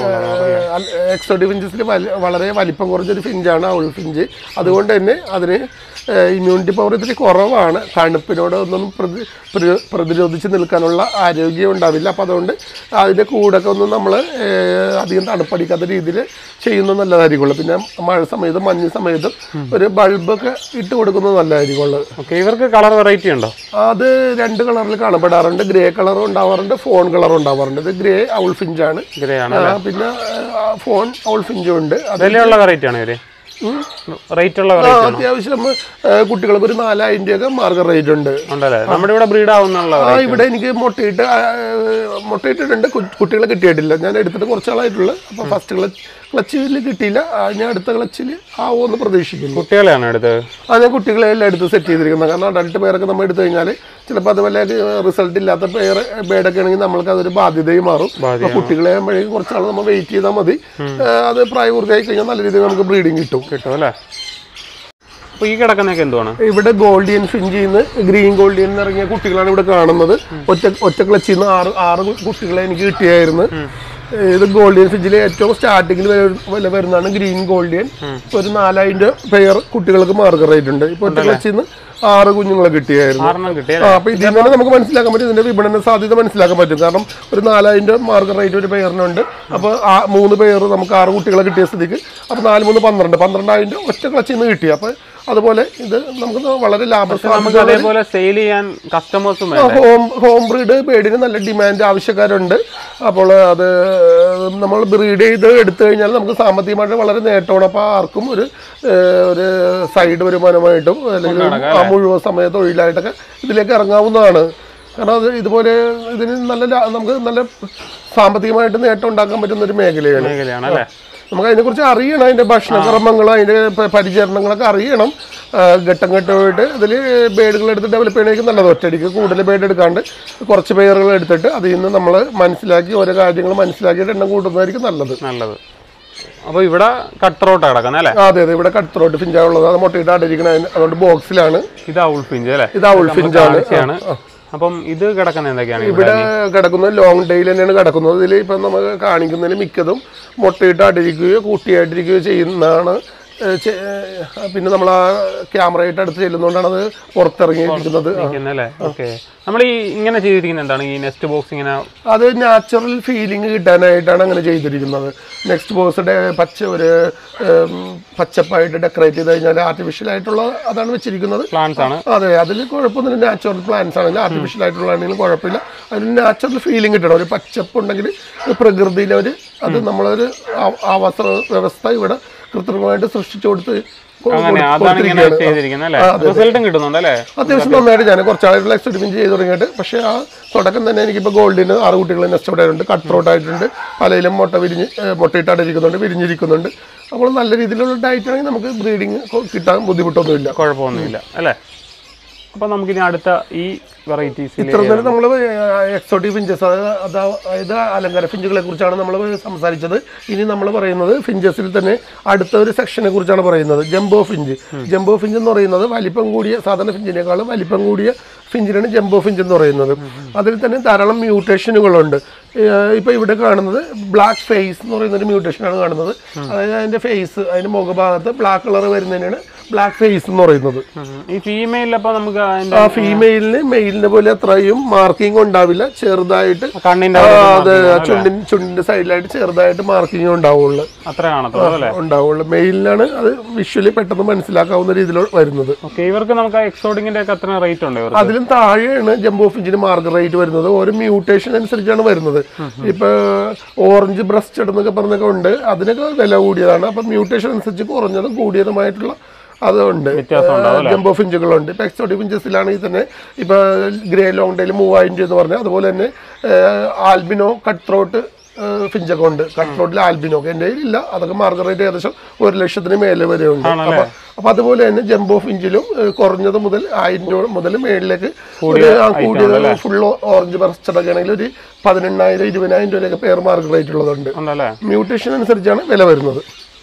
Speaker 2: എക്സോട്ടി ഫിഞ്ചസിൽ വളരെ വലിപ്പം കുറഞ്ഞൊരു ഫിഞ്ചാണ് ഔൾ ഫിഞ്ച് അതുകൊണ്ട് തന്നെ അതിന് ഇമ്മ്യൂണിറ്റി പവർ ഇത്തിരി കുറവാണ് തണുപ്പിനോട് ഒന്നും പ്രതി പ്ര- പ്രതിരോധിച്ച് നിൽക്കാനുള്ള ആരോഗ്യം ഉണ്ടാവില്ല അപ്പോൾ അതുകൊണ്ട് അതിൻ്റെ കൂടൊക്കെ ഒന്നും നമ്മൾ അധികം തണുപ്പടിക്കാത്ത രീതിയിൽ ചെയ്യുന്നത് നല്ലതായിരിക്കുള്ളൂ പിന്നെ മഴ സമയത്തും മഞ്ഞ് സമയത്തും ഒരു ബൾബൊക്കെ ഇട്ട് കൊടുക്കുന്നത് നല്ലതായിരിക്കുള്ളൂ
Speaker 1: ഓക്കെ ഇവർക്ക് കളർ വെറൈറ്റി ഉണ്ടോ
Speaker 2: അത് രണ്ട് കളറിൽ കാണപ്പെടാറുണ്ട് ഗ്രേ കളറും ഉണ്ടാവാറുണ്ട് ഫോൺ കളറും ഉണ്ടാവാറുണ്ട് ഇത് ഗ്രേ ഔൾ ഫിഞ്ചാണ്
Speaker 1: ഗ്രേ ആണ്
Speaker 2: ആ, പിന്നെ ആ, ഫോൺ ഔൾ ഫിഞ്ചും ഉണ്ട് അത്
Speaker 1: വിലയുള്ള വെറൈറ്റി ആണ് ഇവര് റേറ്റ് ഉള്ള
Speaker 2: ആ,
Speaker 1: വെറൈറ്റി
Speaker 2: അത്യാവശ്യം ആ, കുട്ടികൾക്ക് ഒരു നാലായിരം രൂപ മാർഗ റേറ്റ് ഉണ്ട്
Speaker 1: ഉണ്ടല്ലേ നമ്മുടെ ഇവിടെ ബ്രീഡ് ആവുന്നുള്ള
Speaker 2: ആ ഇവിടെ എനിക്ക് മുട്ടയിട്ട് ആ, മുട്ടയിട്ടിട്ടുണ്ട് കു- കുട്ടികളെ കിട്ടിയിട്ടില്ല ഞാൻ എടുത്തിട്ട് കുറച്ചാളായിട്ടുള്ളൂ അപ്പോൾ ഫസ്റ്റ് ക്ലച്ച് ക്ലച്ചിൽ കിട്ടിയില്ല ആ, ഞാൻ അടുത്ത ക്ലച്ചിൽ ആവുമെന്ന് പ്രതീക്ഷിക്കുന്നു
Speaker 1: കുട്ടികളെയാണ് എടുത്തത്
Speaker 2: ആ ഞാൻ കുട്ടികളെ എല്ലാം എടുത്ത് സെറ്റ് ചെയ്തിരിക്കുന്നത് കാരണം അഡൽട്ട് പേരൊക്കെ നമ്മൾ എടുത്തു കഴിഞ്ഞാൽ ചിലപ്പോൾ അത് വല്ല റിസൾട്ട് ഇല്ലാത്ത പേർ ബേഡൊക്കെ ആണെങ്കിൽ നമ്മൾക്ക് അതൊരു ബാധ്യതയും മാറും അപ്പോൾ കുട്ടികളെ ആകുമ്പോഴേക്കും കുറച്ചാൾ നമ്മൾ വെയിറ്റ് ചെയ്താൽ മതി ആ, അത് പ്രായപൂർത്തിയായി കഴിഞ്ഞാൽ നല്ല രീതിയിൽ നമുക്ക് ബ്രീഡിങ് കിട്ടും
Speaker 1: കിട്ടും അല്ലേ അപ്പോൾ ഈ കിടക്കുന്നതൊക്കെ എന്തുവാണ്
Speaker 2: ഇവിടെ ഗോൾഡിയൻ ഫിഞ്ചിൽ നിന്ന് ഗ്രീൻ ഗോൾഡിയൻ എന്ന് ഇറങ്ങിയ കുട്ടികളാണ് ഇവിടെ കാണുന്നത് ഒറ്റ ഒറ്റ ക്ലച്ചിൽ നിന്ന് ആറ് ആറ് കുട്ടികളെ എനിക്ക് കിട്ടിയായിരുന്നു ഇത് ഗോൾഡിയൻ ഫിഞ്ചിലെ ഏറ്റവും സ്റ്റാർട്ടിങ്ങിൽ വില വരുന്നതാണ് ഗ്രീൻ ഗോൾഡിയൻ ഇപ്പൊ ഒരു നാലായിരം രൂപ പെയർ കുട്ടികൾക്ക് മാർക്കർ റേറ്റ് ഉണ്ട് ഇപ്പൊ ഒറ്റ ക്ലച്ചിൽ നിന്ന് ആറ് കുഞ്ഞുങ്ങളെ കിട്ടിയായിരുന്നു
Speaker 1: ആറെണ്ണം കിട്ടിയ
Speaker 2: ആ അപ്പൊ ഇതിൽ നിന്ന് നമുക്ക് മനസ്സിലാക്കാൻ പറ്റും ഇതിന്റെ വിപണന സാധ്യത മനസ്സിലാക്കാൻ പറ്റും കാരണം ഒരു നാലായിരം രൂപ മാർക്കർ റേറ്റ് ഒരു പെയറിനുണ്ട് അപ്പോൾ ആ മൂന്ന് പെയർ നമുക്ക് ആറ് കുട്ടികളെ കിട്ടിയ സ്ഥിതിക്ക് അപ്പോൾ നാല് മൂന്ന് പന്ത്രണ്ട് പന്ത്രണ്ടായിരം രൂപ ഒറ്റ ക്ലച്ചിൽ നിന്ന് കിട്ടി അപ്പോൾ അതുപോലെ ഇത് നമുക്ക് വളരെ ലാഭസാധ്യത
Speaker 1: നമുക്ക് അതേപോലെ സെയിൽ ചെയ്യാൻ കസ്റ്റമേഴ്സും വേണം
Speaker 2: ഹോം ഹോം ബ്രീഡ് ബേഡിന് നല്ല ഡിമാൻഡ് ആവശ്യക്കാരുണ്ട് അപ്പോൾ അത് നമ്മൾ ബ്രീഡ് ചെയ്ത് എടുത്തു കഴിഞ്ഞാൽ നമുക്ക് സാമ്പത്തികമായിട്ട് വളരെ നേട്ടമാണ് അപ്പോൾ ആർക്കും ഒരു ഏഹ്, ഒരു സൈഡ് വരുമാനമായിട്ടും അല്ലെങ്കിൽ ആ മുഴുവൻ സമയ തൊഴിലായിട്ടൊക്കെ ഇതിലേക്ക് ഇറങ്ങാവുന്നതാണ് കാരണം അത് ഇതുപോലെ ഇതിന് നല്ല ലാ- നമുക്ക് നല്ല സാമ്പത്തികമായിട്ട് നേട്ടം ഉണ്ടാക്കാൻ പറ്റുന്ന ഒരു മേഖലയാണ്
Speaker 1: മേഖലയാണ് അല്ലേ
Speaker 2: നമുക്ക് അതിനെക്കുറിച്ച് അറിയണം അതിൻ്റെ ഭക്ഷണക്രമങ്ങൾ അതിൻ്റെ പ- പരിചരണങ്ങളൊക്കെ അറിയണം ആ, ഘട്ടം ഘട്ടമായിട്ട് ഇതിൽ ബേഡുകൾ എടുത്ത് ഡെവലപ്പ് ചെയ്യണമെങ്കിൽ നല്ലത് ഒറ്റയടിക്ക് കൂടുതൽ ബേഡ് എടുക്കാണ്ട് കുറച്ച് പേരുകൾ എടുത്തിട്ട് അതിൽ നിന്ന് നമ്മൾ മനസ്സിലാക്കി ഓരോ കാര്യങ്ങൾ മനസ്സിലാക്കിയിട്ട് എണ്ണം കൂട്ടുന്നതായിരിക്കും നല്ലത്
Speaker 1: നല്ലത് അപ്പോൾ ഇവിടെ കട്ടറോട്ടാ കിടക്കുന്നത് അല്ലേ
Speaker 2: ആ, അതെ അതെ ഇവിടെ കട്ട് ത്രോട്ട് ഫിഞ്ചാണുള്ളത് അത് മുട്ടയിട്ട് അടിയിരിക്കണ അതുകൊണ്ട് ബോക്സിലാണ്
Speaker 1: ഇത് ഔൾ ഫിഞ്ച് അല്ലേ
Speaker 2: ഇത് ഔൾ ഫിഞ്ചാണ്
Speaker 1: കാഴ്ചയാണ് അപ്പം ഇത് കിടക്കുന്നത് എന്തൊക്കെയാണ് ഇവിടെ
Speaker 2: ഇവിടെ കിടക്കുന്നത് ലോങ് ഡേയിൽ തന്നെയാണ് കിടക്കുന്നത് ഇതിൽ ഇപ്പം നമുക്ക് കാണിക്കുന്നതിൽ മിക്കതും മുട്ടയിട്ട് അടിരിക്കുകയോ കൂട്ടിയായിട്ടിരിക്കുകയോ ചെയ്യുന്നതാണ് ഏ, ചെ- ഏ, പിന്നെ നമ്മൾ ആ ക്യാമറയായിട്ട് അടുത്ത് ചെല്ലുന്നതുകൊണ്ടാണ് അത് പുറത്തിറങ്ങിയിരിക്കുന്നത്
Speaker 1: അല്ലേ ഓക്കെ നമ്മൾ ഈ ഇങ്ങനെ ചെയ്തിരിക്കുന്നത് എന്താണ് ഈ നെക്സ്റ്റ് ബോക്സ് ഇങ്ങനെ
Speaker 2: അത് നാച്ചുറൽ ഫീലിംഗ് കിട്ടാനായിട്ടാണ് അങ്ങനെ ചെയ്തിരിക്കുന്നത് നെക്സ്റ്റ് ബോക്സ് പച്ച ഒരു ഏം, പച്ചപ്പായിട്ട് ഡെക്കറേറ്റ് ചെയ്ത് കഴിഞ്ഞാൽ ആർട്ടിഫിഷ്യൽ ആയിട്ടുള്ള അതാണ് വെച്ചിരിക്കുന്നത്
Speaker 1: പ്ലാന്റ്സ് ആണ്
Speaker 2: അതെ അതിൽ കുഴപ്പമൊന്നുമില്ല നാച്ചുറൽ പ്ലാന്റ്സ് ആണെങ്കിലും ആർട്ടിഫിഷ്യൽ ആയിട്ടുള്ളതാണെങ്കിലും കുഴപ്പമില്ല അതിന് നാച്ചുറൽ ഫീലിംഗ് കിട്ടണം ഒരു പച്ചപ്പ് ഉണ്ടെങ്കിൽ പ്രകൃതിയിലെ ഒരു അത് നമ്മളൊരു ആ- ആവാസ വ്യവസ്ഥ ഇവിടെ കൃത്രിമമായിട്ട് സൃഷ്ടിച്ചു കൊടുത്ത് കൊ-
Speaker 1: അങ്ങനെ
Speaker 2: കൊടു-
Speaker 1: അതാണ് ഇങ്ങനെ
Speaker 2: കൊടുത്തിരിക്കുകയാണ്.
Speaker 1: ചെയ്തിരിക്കുന്നത് അല്ലേ റിസൾട്ടും കിട്ടുന്നുണ്ട് അല്ലേ
Speaker 2: അത്യാവശ്യം നന്നായിട്ട് ഞാൻ കുറച്ചാളുകൾ എക്സ്പെരിമെന്റ് ചെയ്ത് തുടങ്ങിയിട്ട് പക്ഷേ ആ തുടക്കം തന്നെ എനിക്കിപ്പോൾ ഗോൾഡിന് ആറ് കുട്ടികൾ നെസ്റ്റ് ഉണ്ട് കട്ട് ത്രോട്ട് ആയിട്ടുണ്ട് പലയിലും മുട്ട വിരിഞ്ഞ് ഏഹ് മുട്ടയിട്ട് അടിയിരിക്കുന്നുണ്ട് വിരിഞ്ഞിരിക്കുന്നുണ്ട് അപ്പോൾ നല്ല രീതിയിലുള്ള ഡയറ്റ് ആണെങ്കിൽ നമുക്ക് ബ്രീഡിങ് കിട്ടാൻ ബുദ്ധിമുട്ടൊന്നുമില്ല
Speaker 1: കുഴപ്പമൊന്നുമില്ല അല്ലേ അപ്പം നമുക്കിനി അടുത്ത ഈ വെറൈറ്റീസിൽ
Speaker 2: ഇത്ര നേരം നമ്മൾ എക്സോട്ടിക് ഫിഞ്ചസ് അതായത് അലങ്കാര ഫിഞ്ചുകളെ കുറിച്ചാണ് നമ്മൾ സംസാരിച്ചത് ഇനി നമ്മൾ പറയുന്നത് ഫിഞ്ചസിൽ തന്നെ അടുത്ത ഒരു സെക്ഷനെ കുറിച്ചാണ് പറയുന്നത് ജംബോ ഫിഞ്ച് ജംബോ ഫിഞ്ച് എന്ന് പറയുന്നത് വലിപ്പം കൂടിയ സാധാരണ ഫിഞ്ചിനേക്കാളും വലിപ്പം കൂടിയ ഫിഞ്ചിനാണ് ജംബോ ഫിഞ്ച് എന്ന് പറയുന്നത് അതിൽ തന്നെ ധാരാളം മ്യൂട്ടേഷനുകളുണ്ട് ഇപ്പോൾ ഇവിടെ കാണുന്നത് ബ്ലാക്ക് ഫേസ് എന്ന് പറയുന്ന ഒരു മ്യൂട്ടേഷനാണ് കാണുന്നത് അതായത് അതിൻ്റെ ഫേസ് അതിൻ്റെ മുഖഭാഗത്ത് ബ്ലാക്ക് കളർ വരുന്നതിനാണ് ബ്ലാക്ക് ഫേസ് എന്ന് പറയുന്നത്
Speaker 1: ഈ ഫീമെയിൽ അപ്പോൾ നമുക്ക് അതിന്റെ
Speaker 2: ആ ഫീമെയിലിന് മെയിലിനെ പോലെ അത്രയും മാർക്കിംഗ് ഉണ്ടാവില്ല ചെറുതായിട്ട്
Speaker 1: കണ്ണിന്റെ
Speaker 2: ആ,
Speaker 1: അവിടെ
Speaker 2: അത് ചുണ്ടിൻ ചുണ്ടിന്റെ സൈഡിലായിട്ട് ചെറുതായിട്ട് മാർക്കിംഗ് ഉണ്ടാവുള്ളൂ
Speaker 1: അത്ര കാണത്തുള്ളൂ അല്ലേ
Speaker 2: ഉണ്ടാവുള്ളൂ മെയിലിനാണ് അത് വിഷ്വലി പെട്ടെന്ന് മനസ്സിലാക്കാവുന്ന രീതിയിൽ വരുന്നത്
Speaker 1: ഓക്കെ ഇവർക്ക് നമുക്ക് എക്സോട്ടിങ്ങിന്റെ ഒക്കെ അത്ര റേറ്റ് ഉണ്ട് ഇവർക്ക്
Speaker 2: അതിലും താഴെയാണ് ജംബോ ഫിഞ്ചിന് മാർക്കർ റേറ്റ് വരുന്നത് ഓരോ മ്യൂട്ടേഷൻ അനുസരിച്ചാണ് വരുന്നത് ഇപ്പൊ ഓറഞ്ച് ബ്രസ്റ്റ് എന്നൊക്കെ പറഞ്ഞൊക്കെ ഉണ്ട് അതിനൊക്കെ വില കൂടിയതാണ് അപ്പൊ മ്യൂട്ടേഷൻ അനുസരിച്ച് കുറഞ്ഞതും കൂടിയതുമായിട്ടുള്ള അതുണ്ട്
Speaker 1: വ്യത്യാസം ഉണ്ടാവും
Speaker 2: ജംബോ ഫിഞ്ചുകളുണ്ട് ഇപ്പൊ എക്സോട്ടിക് ഫിഞ്ചസിലാണെങ്കിൽ തന്നെ ഇപ്പൊ ഗ്രേ ലോങ് ഡേയിൽ മൂവായിരം രൂപ എന്ന് പറഞ്ഞാൽ അതുപോലെ തന്നെ ആൽബിനോ കട്ട് ത്രോട്ട് ഫിഞ്ചൊക്കെ ഉണ്ട് കട്ട്ലോട്ടിൽ ആൽബിനൊക്കെ എൻ്റെ ഇല്ല അതൊക്കെ മാർക്കറ്റ് റേറ്റ് ഏകദേശം ഒരു ലക്ഷത്തിന് മേലെ വരെ ഉണ്ട്
Speaker 1: ആണല്ലേ?
Speaker 2: അപ്പൊ അപ്പൊ അതുപോലെ തന്നെ ജംബോ ഫിഞ്ചിലും ഏഹ്, കുറഞ്ഞത് മുതൽ ആയിരം രൂപ മുതൽ മേളിലേക്ക് ഒരു ആ, കൂടിയത് ഫുൾ ഓറഞ്ച് ബർസ്റ്റഡൊക്കെ ആണെങ്കിൽ ഒരു പതിനെണ്ണായിരം ഇരുപതിനായിരം രൂപയൊക്കെ പേർ മാർക്കറ്റ് റേറ്റ് ഉള്ളതുണ്ട്
Speaker 1: ഉണ്ടല്ലേ
Speaker 2: മ്യൂട്ടേഷൻ അനുസരിച്ചാണ് വില വരുന്നത്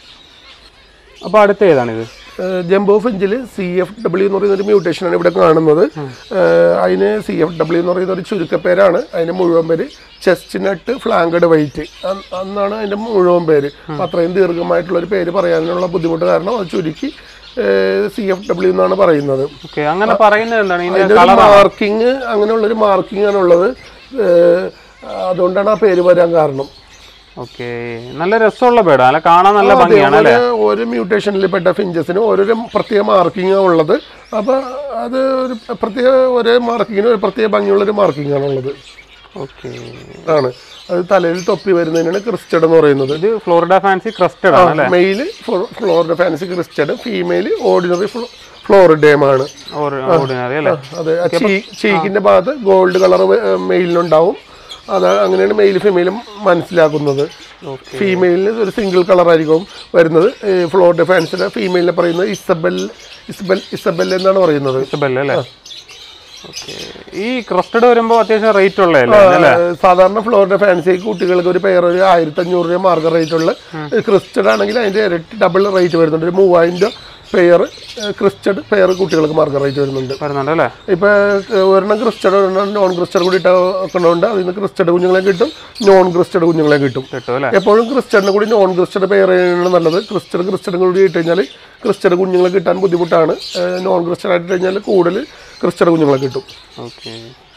Speaker 1: അപ്പൊ അടുത്ത ഏതാണിത്
Speaker 2: ഏഹ് ജംബോ ഫിഞ്ചിൽ സി എഫ് ഡബ്ല്യു എന്ന് പറയുന്ന ഒരു മ്യൂട്ടേഷനാണ് ഇവിടെ കാണുന്നത് ഏഹ് അതിന് സി എഫ് ഡബ്ല്യു എന്ന് പറയുന്ന ഒരു ചുരുക്കപ്പേരാണ് അതിന്റെ മുഴുവൻ പേര് ചെസ്റ്റിനട്ട് ഫ്ലാങ്കഡ് വൈറ്റ് അന്നാണ് അതിന്റെ മുഴുവൻ പേര് അപ്പൊ അത്രയും ദീർഘമായിട്ടുള്ള ഒരു പേര് പറയാനുള്ള ബുദ്ധിമുട്ട് കാരണം അത് ചുരുക്കി സി എഫ് ഡബ്ല്യു എന്നാണ് പറയുന്നത്
Speaker 1: ഓക്കെ അങ്ങനെ പറയുന്നത് എന്താണ് ഇതിന്റെ
Speaker 2: അതിന്റെ ഒരു മാർക്കിങ് അങ്ങനെയുള്ള ഒരു മാർക്കിംഗ് ആണുള്ളത് ഏഹ് അതുകൊണ്ടാണ് ആ പേര് വരാൻ കാരണം
Speaker 1: ഓക്കെ നല്ല രസമുള്ള ബേഡാ അല്ല കാണാൻ നല്ല ഭംഗിയാണ് അല്ലേ
Speaker 2: ഓരോ- ഓരോ മ്യൂട്ടേഷനിൽ പെട്ട ഫിഞ്ചസിന് ഓരോരോ പ്രത്യേക മാർക്കിംഗ് ഉള്ളത് അപ്പൊ അത് ഒരു പ്രത്യേക ഒരേ മാർക്കിങ്ങിന് ഒരു പ്രത്യേക ഭംഗിയുള്ള ഒരു മാർക്കിംഗ് ആണുള്ളത്
Speaker 1: ഓക്കെ
Speaker 2: ആണ് അത് തലയിൽ തൊപ്പി വരുന്നതിനാണ് ക്രിസ്റ്റഡ് എന്ന് പറയുന്നത്
Speaker 1: ഇത് ഫ്ലോറിഡ ഫാൻസി ക്രസ്റ്റഡ് ആണ് അല്ലേ
Speaker 2: male Florida fancy crested female ordinary ഫ്ലോറിഡേം ആണ്
Speaker 1: ഓർഡിനറി അല്ലേ
Speaker 2: അതെ ആ ചീ ചീക്കിന്റെ ഭാഗത്ത് ഗോൾഡ് കളർ മെയിലിനുണ്ടാവും അത് അങ്ങനെയാണ് മെയിൽ ഫീമെയിലും മനസ്സിലാക്കുന്നത് ഫീമെയിലിന് ഒരു സിംഗിൾ കളർ ആയിരിക്കും വരുന്നത് ഫ്ലോറിഡ ഫാൻസിന്റെ ഫീമെയിലിനെ പറയുന്നത് ഇസബൽ ഇസബൽ ഇസബൽ എന്നാണ് പറയുന്നത്
Speaker 1: ഇസബെല്ല അല്ലേ ഓക്കെ ഈ ക്രസ്റ്റഡ് വരുമ്പോൾ അത്യാവശ്യം റേറ്റ് ഉള്ളതല്ലേ അല്ലേ
Speaker 2: ഏഹ് സാധാരണ ഫ്ലോറിഡ ഫാൻസി കുട്ടികൾക്ക് ഒരു പെയർ ഒരു ആയിരത്തി അഞ്ഞൂറ് രൂപ മാർക്കറ്റ് റേറ്റ് ഉള്ള ക്രിസ്റ്റഡ് ആണെങ്കിൽ അതിന്റെ ഇരട്ടി ഡബിൾ റേറ്റ് വരുന്നുണ്ട് ഒരു മൂവായിരം രൂപ പെയർ ക്രിസ്റ്റഡ് പെയർ കുട്ടികൾക്ക് മാർക്കറ്റ് റേറ്റ് വരുന്നുണ്ട്
Speaker 1: വരുന്നുണ്ട് അല്ലേ
Speaker 2: ഇപ്പൊ ഏഹ്, ഒരെണ്ണം ക്രിസ്റ്റഡ് ഒരെണ്ണം നോൺ ക്രിസ്റ്റഡ് കൂടി ഇട്ടുകൊണ്ട് അതിൽ നിന്ന് ക്രിസ്റ്റഡ് കുഞ്ഞുങ്ങളെ കിട്ടും നോൺ ക്രിസ്റ്റഡ് കുഞ്ഞുങ്ങളെ കിട്ടും
Speaker 1: കിട്ടും അല്ലേ
Speaker 2: എപ്പോഴും ക്രിസ്റ്റഡിന് കൂടി നോൺ ക്രിസ്റ്റഡ് പെയർ ചെയ്യുന്നതാണ് നല്ലത് ക്രിസ്റ്റഡ് ക്രിസ്റ്റഡ് കൂടി ഇട്ട് കഴിഞ്ഞാൽ ക്രിസ്റ്റഡ് കുഞ്ഞുങ്ങളെ കിട്ടാൻ ബുദ്ധിമുട്ടാണ് നോൺ ക്രിസ്റ്റഡ് ആയിട്ട് കഴിഞ്ഞാൽ കൂടുതൽ ക്രിസ്റ്റഡ് കുഞ്ഞുങ്ങളെ കിട്ടും
Speaker 1: ഓക്കെ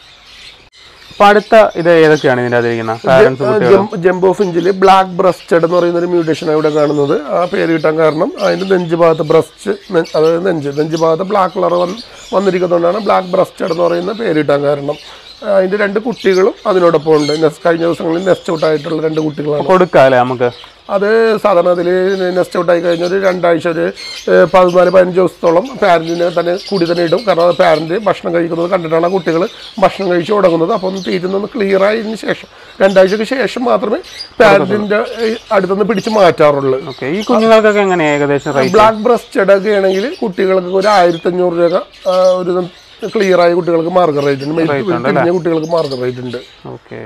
Speaker 1: അപ്പൊ അടുത്ത ഇത് ഏതൊക്കെയാണ് ഇതിന്റെ അതിരിക്കുന്ന പാരന്റ്സ് കുട്ടികൾ
Speaker 2: ജം- ജംബോ ഫിഞ്ചില് ബ്ലാക്ക് ബ്രസ്റ്റഡ് എന്ന് പറയുന്ന ഒരു മ്യൂട്ടേഷൻ ഇവിടെ കാണുന്നത് ആ പേര് കിട്ടാൻ കാരണം അതിന്റെ നെഞ്ച് ഭാഗത്ത് ബ്രസ്റ്റ് അതായത് നെഞ്ച് നെഞ്ച് ഭാഗത്ത് ബ്ലാക്ക് കളർ വന്നിരിക്കുന്നതുകൊണ്ടാണ് ബ്ലാക്ക് ബ്രസ്റ്റഡ് എന്ന് പറയുന്ന പേര് കിട്ടാൻ കാരണം ആ, അതിന്റെ രണ്ട് കുട്ടികളും അതിനോടൊപ്പം ഉണ്ട് നെസ് കഴിഞ്ഞ ദിവസങ്ങളിൽ നെസ്റ്റ് ഔട്ട് ആയിട്ടുള്ള രണ്ട് കുട്ടികളാണ്
Speaker 1: കൊടുക്കാം അല്ലേ നമുക്ക്
Speaker 2: അത് സാധാരണ അതിൽ നെസ്റ്റ് ഔട്ട് ആയി കഴിഞ്ഞ ഒരു രണ്ടാഴ്ച ഒരു ഏഹ്, പതിനാല് പതിനഞ്ച് ദിവസത്തോളം പാരന്റിനെ തന്നെ കൂടി തന്നെ ഇടും കാരണം അത് പാരന്റ് ഭക്ഷണം കഴിക്കുന്നത് കണ്ടിട്ടാണ് ആ കുട്ടികൾ ഭക്ഷണം കഴിച്ച് തുടങ്ങുന്നത് അപ്പോൾ ഒന്ന് തീരുന്നൊന്ന് ക്ലിയർ ആയതിനു ശേഷം രണ്ടാഴ്ചക്ക് ശേഷം മാത്രമേ പാരന്റിന്റെ അടുത്തുനിന്ന് പിടിച്ച് മാറ്റാറുള്ളൂ
Speaker 1: ഓക്കെ ഈ കുഞ്ഞുങ്ങൾക്കൊക്കെ എങ്ങനെയാ ഏകദേശം റേറ്റ്
Speaker 2: ബ്ലാക്ക് ബ്രസ്റ്റഡ് ഒക്കെ ആണെങ്കിൽ കുട്ടികൾക്ക് ഒരു ആയിരത്തി അഞ്ഞൂറ് രൂപ ആ, ഒരു ക്ലിയർ ആയ കുട്ടികൾക്ക് മാർക്കറ്റ് റേറ്റ് ഉണ്ട് മെയിൽ തിരിഞ്ഞ കുട്ടികൾക്ക് മാർക്കറ്റ് റേറ്റ് ഉണ്ട്
Speaker 1: ഓക്കെ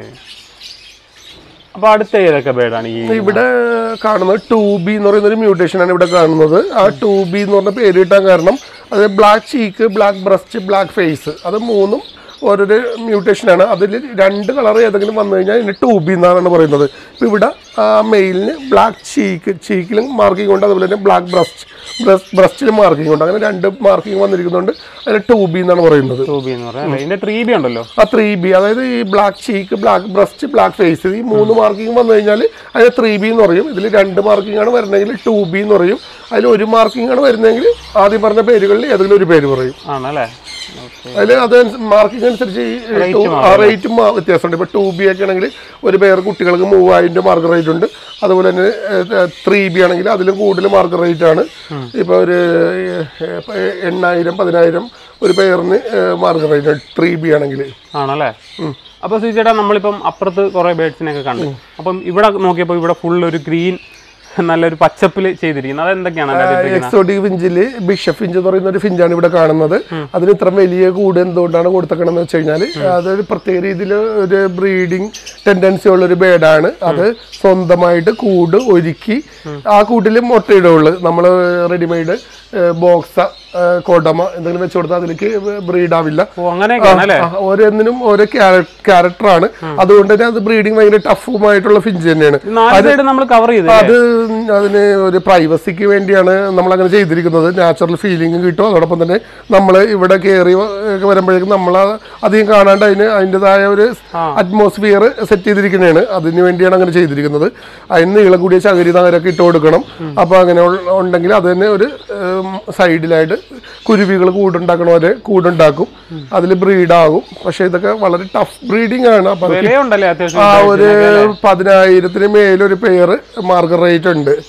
Speaker 1: അപ്പൊ അടുത്ത ഏതൊക്കെ ബേഡാണ് ഈ
Speaker 2: ഇവിടെ കാണുന്നത് ടു ബി എന്ന് പറയുന്ന ഒരു മ്യൂട്ടേഷൻ ആണ് ഇവിടെ കാണുന്നത് ആ ടു ബി എന്ന് പറഞ്ഞ പേര് കിട്ടാൻ കാരണം അത് black cheek black breast black face അത് മൂന്നും ഓരോരു മ്യൂട്ടേഷനാണ് അതിൽ രണ്ട് കളർ ഏതെങ്കിലും വന്നു കഴിഞ്ഞാൽ ഇതിന് ടു ബി എന്നാണ് പറയുന്നത് ഇപ്പം ഇവിടെ ആ മെയിലിന് ബ്ലാക്ക് ചീക്ക് ചീക്കിലും മാർക്കിംഗ് ഉണ്ട് അതുപോലെ തന്നെ ബ്ലാക്ക് ബ്രസ്റ്റ് ബ്രസ്റ്റിലും മാർക്കിംഗ് ഉണ്ട് അങ്ങനെ രണ്ട് മാർക്കിംഗ് വന്നിരിക്കുന്നുണ്ട് അതിന് ടു ബി എന്നാണ് പറയുന്നത്
Speaker 1: ടൂ ബി എന്ന് പറയാം അല്ലേ ഇതിന്റെ ത്രീ ബി ഉണ്ടല്ലോ
Speaker 2: ആ ത്രീ ബി അതായത് ഈ black cheek black breast black face ഈ മൂന്ന് മാർക്കിംഗ് വന്നു കഴിഞ്ഞാൽ അതിന് ത്രീ ബി എന്ന് പറയും ഇതിൽ രണ്ട് മാർക്കിംഗ് ആണ് വരുന്നതെങ്കിൽ ടു ബി എന്ന് പറയും അതിൽ ഒരു മാർക്കിംഗ് ആണ് വരുന്നതെങ്കിൽ ആദ്യം പറഞ്ഞ പേരുകളിൽ ഏതെങ്കിലും ഒരു പേര് പറയും
Speaker 1: ആണല്ലേ ഓക്കെ
Speaker 2: അതിൽ അത് മാർക്കിംഗ് അനുസരിച്ച് ഈ റേറ്റും വ്യത്യാസമുണ്ട് ഇപ്പോൾ ടു ബി ഒക്കെ ആണെങ്കിൽ ഒരു പേർ കുട്ടികൾക്ക് മൂവായിരം രൂപ മാർക്ക് റേറ്റ് ഉണ്ട് അതുപോലെ തന്നെ ത്രീ ബി ആണെങ്കിൽ അതിലും കൂടുതൽ മാർക്ക് റേറ്റ് ആണ് ഇപ്പോൾ ഒരു ഏഹ്, ഇപ്പൊ എണ്ണായിരം പതിനായിരം ഒരു പേരിന് മാർക്ക് റേറ്റ് ത്രീ ബി ആണെങ്കിൽ
Speaker 1: ആണല്ലേ അപ്പൊ ചേട്ടാ നമ്മളിപ്പം അപ്പുറത്ത് കുറെ ബേഡ്സിനെ ഒക്കെ കണ്ടു അപ്പം ഇവിടെ നോക്കിയപ്പോൾ ഇവിടെ ഫുൾ ഒരു ഗ്രീൻ നല്ലൊരു പച്ചപ്പിൽ ചെയ്തിരിക്കുന്നത് അതെന്തൊക്കെയാണ് അതിന്റെ അകത്ത് ഇരിക്കുന്നത്?
Speaker 2: എക്സോട്ടിക് ഫിഞ്ചിൽ ബിഷപ്പ് ഫിഞ്ച് എന്ന് പറയുന്ന ഒരു ഫിഞ്ചാണ് ഇവിടെ കാണുന്നത് അതിന് ഇത്ര വലിയ കൂട് എന്തുകൊണ്ടാണ് കൊടുത്തേക്കണമെന്ന് വെച്ച് കഴിഞ്ഞാൽ അതൊരു പ്രത്യേക രീതിയിൽ ഒരു ബ്രീഡിങ് ടെൻഡൻസി ഉള്ള ഒരു ബേഡാണ് അത് സ്വന്തമായിട്ട് കൂട് ഒരുക്കി ആ കൂട്ടിൽ മുട്ടയിടുള്ളൂ നമ്മൾ റെഡിമെയ്ഡ് ബോക്സ കോടമ എന്തെങ്കിലും വെച്ച് കൊടുത്താൽ അതിലേക്ക് ബ്രീഡ് ആവില്ല
Speaker 1: ഓ അങ്ങനെയൊക്കെയാണ് അല്ലേ
Speaker 2: ആ, ഓരോന്നിനും ഓരോ ക്യാരക്ടറാണ് അതുകൊണ്ട് തന്നെ അത് ബ്രീഡിങ് ഭയങ്കര ടഫുമായിട്ടുള്ള ഫിഞ്ച് തന്നെയാണ്
Speaker 1: ഇത് നാല് സൈഡ് നമ്മൾ കവർ ചെയ്ത്
Speaker 2: അത് അതിന് ഒരു പ്രൈവസിക്ക് വേണ്ടിയാണ് നമ്മൾ അങ്ങനെ ചെയ്തിരിക്കുന്നത് നാച്ചുറൽ ഫീലിംഗ് കിട്ടും അതോടൊപ്പം തന്നെ നമ്മൾ ഇവിടെ കയറി ഒക്കെ വരുമ്പോഴേക്കും നമ്മൾ അധികം കാണാണ്ട് അതിന് അതിൻ്റെതായ ഒരു അറ്റ്മോസ്ഫിയർ സെറ്റ് ചെയ്തിരിക്കുന്നതാണ് അതിന് വേണ്ടിയാണ് അങ്ങനെ ചെയ്തിരിക്കുന്നത് അതിന് നീളം കൂടിയ ചകിരി നഗരൊക്കെ ഇട്ട് കൊടുക്കണം അപ്പോൾ അങ്ങനെ ഉള്ള- ഉണ്ടെങ്കിൽ അത് തന്നെ ഒരു സൈഡിലായിട്ട് കുരുവികൾ കൂടുണ്ടാക്കണവരെ കൂടുണ്ടാക്കും അതിൽ ബ്രീഡാകും പക്ഷേ ഇതൊക്കെ വളരെ ടഫ് ബ്രീഡിംഗ് ആണ് അപ്പോൾ അത്
Speaker 1: വിലയുണ്ടല്ലേ അത്യാവശ്യം
Speaker 2: ആ ഒരു പതിനായിരത്തിന് മേലൊരു പെയർ മാർക്കറ്റ് റേറ്റ് ഉണ്ട്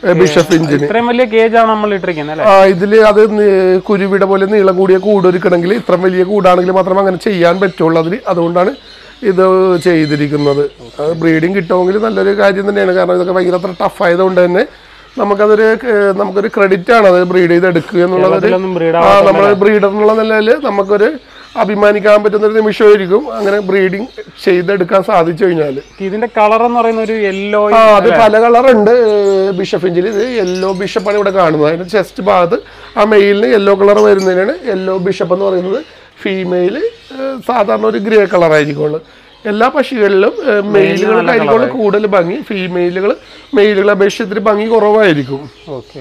Speaker 2: ബിഷപ്പ് ഇഞ്ചിന്
Speaker 1: ഇത്രയും വലിയ കേജ് ആണ് നമ്മൾ ഇട്ടിരിക്കുന്നത് അല്ലേ
Speaker 2: ആ ഇതില് അത് നി- കുരുവിട പോലെ നീളം കൂടിയ കൂടൊരുക്കണമെങ്കിൽ ഇത്ര വലിയ കൂടാണെങ്കിൽ മാത്രമേ അങ്ങനെ ചെയ്യാൻ പറ്റുള്ളൂ അതിൽ അതുകൊണ്ടാണ് ഇത് ചെയ്തിരിക്കുന്നത് ബ്രീഡിങ് കിട്ടുമെങ്കിൽ നല്ലൊരു കാര്യം തന്നെയാണ് കാരണം ഇതൊക്കെ ഭയങ്കര അത്ര ടഫ് ആയതുകൊണ്ട് തന്നെ നമുക്കതൊരു ഏഹ്, നമുക്കൊരു ക്രെഡിറ്റ് ആണ് അത് ബ്രീഡ് ചെയ്ത് എടുക്കുക എന്നുള്ളത്
Speaker 1: ഇതിലൊന്നും ബ്രീഡ്
Speaker 2: ആ നമ്മൾ ബ്രീഡർ എന്നുള്ള നിലയിൽ നമുക്കൊരു അഭിമാനിക്കാൻ പറ്റുന്ന ഒരു നിമിഷമായിരിക്കും അങ്ങനെ ബ്രീഡിങ് ചെയ്തെടുക്കാൻ സാധിച്ചു കഴിഞ്ഞാൽ
Speaker 1: ഇതിന്റെ കളർ എന്ന് പറയുന്ന ഒരു യെല്ലോ
Speaker 2: ആ അത് പല കളറുണ്ട് ബിഷപ്പ് ഇഞ്ചിൽ ഇത് യെല്ലോ ബിഷപ്പാണ് ഇവിടെ കാണുന്നത് അതിന്റെ ചെസ്റ്റ് ഭാഗത്ത് ആ മെയിലിന് യെല്ലോ കളർ വരുന്നതിനാണ് യെല്ലോ ബിഷപ്പ് എന്ന് പറയുന്നത് ഫീമെയിൽ സാധാരണ ഒരു ഗ്രേ കളർ ആയിരിക്കുള്ളൂ എല്ലാ പക്ഷികളിലും മെയിലുകൾക്കായിരിക്കും കൂടുതൽ ഭംഗി ഫീമെയിലുകൾ മെയിലുകളെ അപേക്ഷിച്ച് ഭംഗി കുറവായിരിക്കും
Speaker 1: ഓക്കെ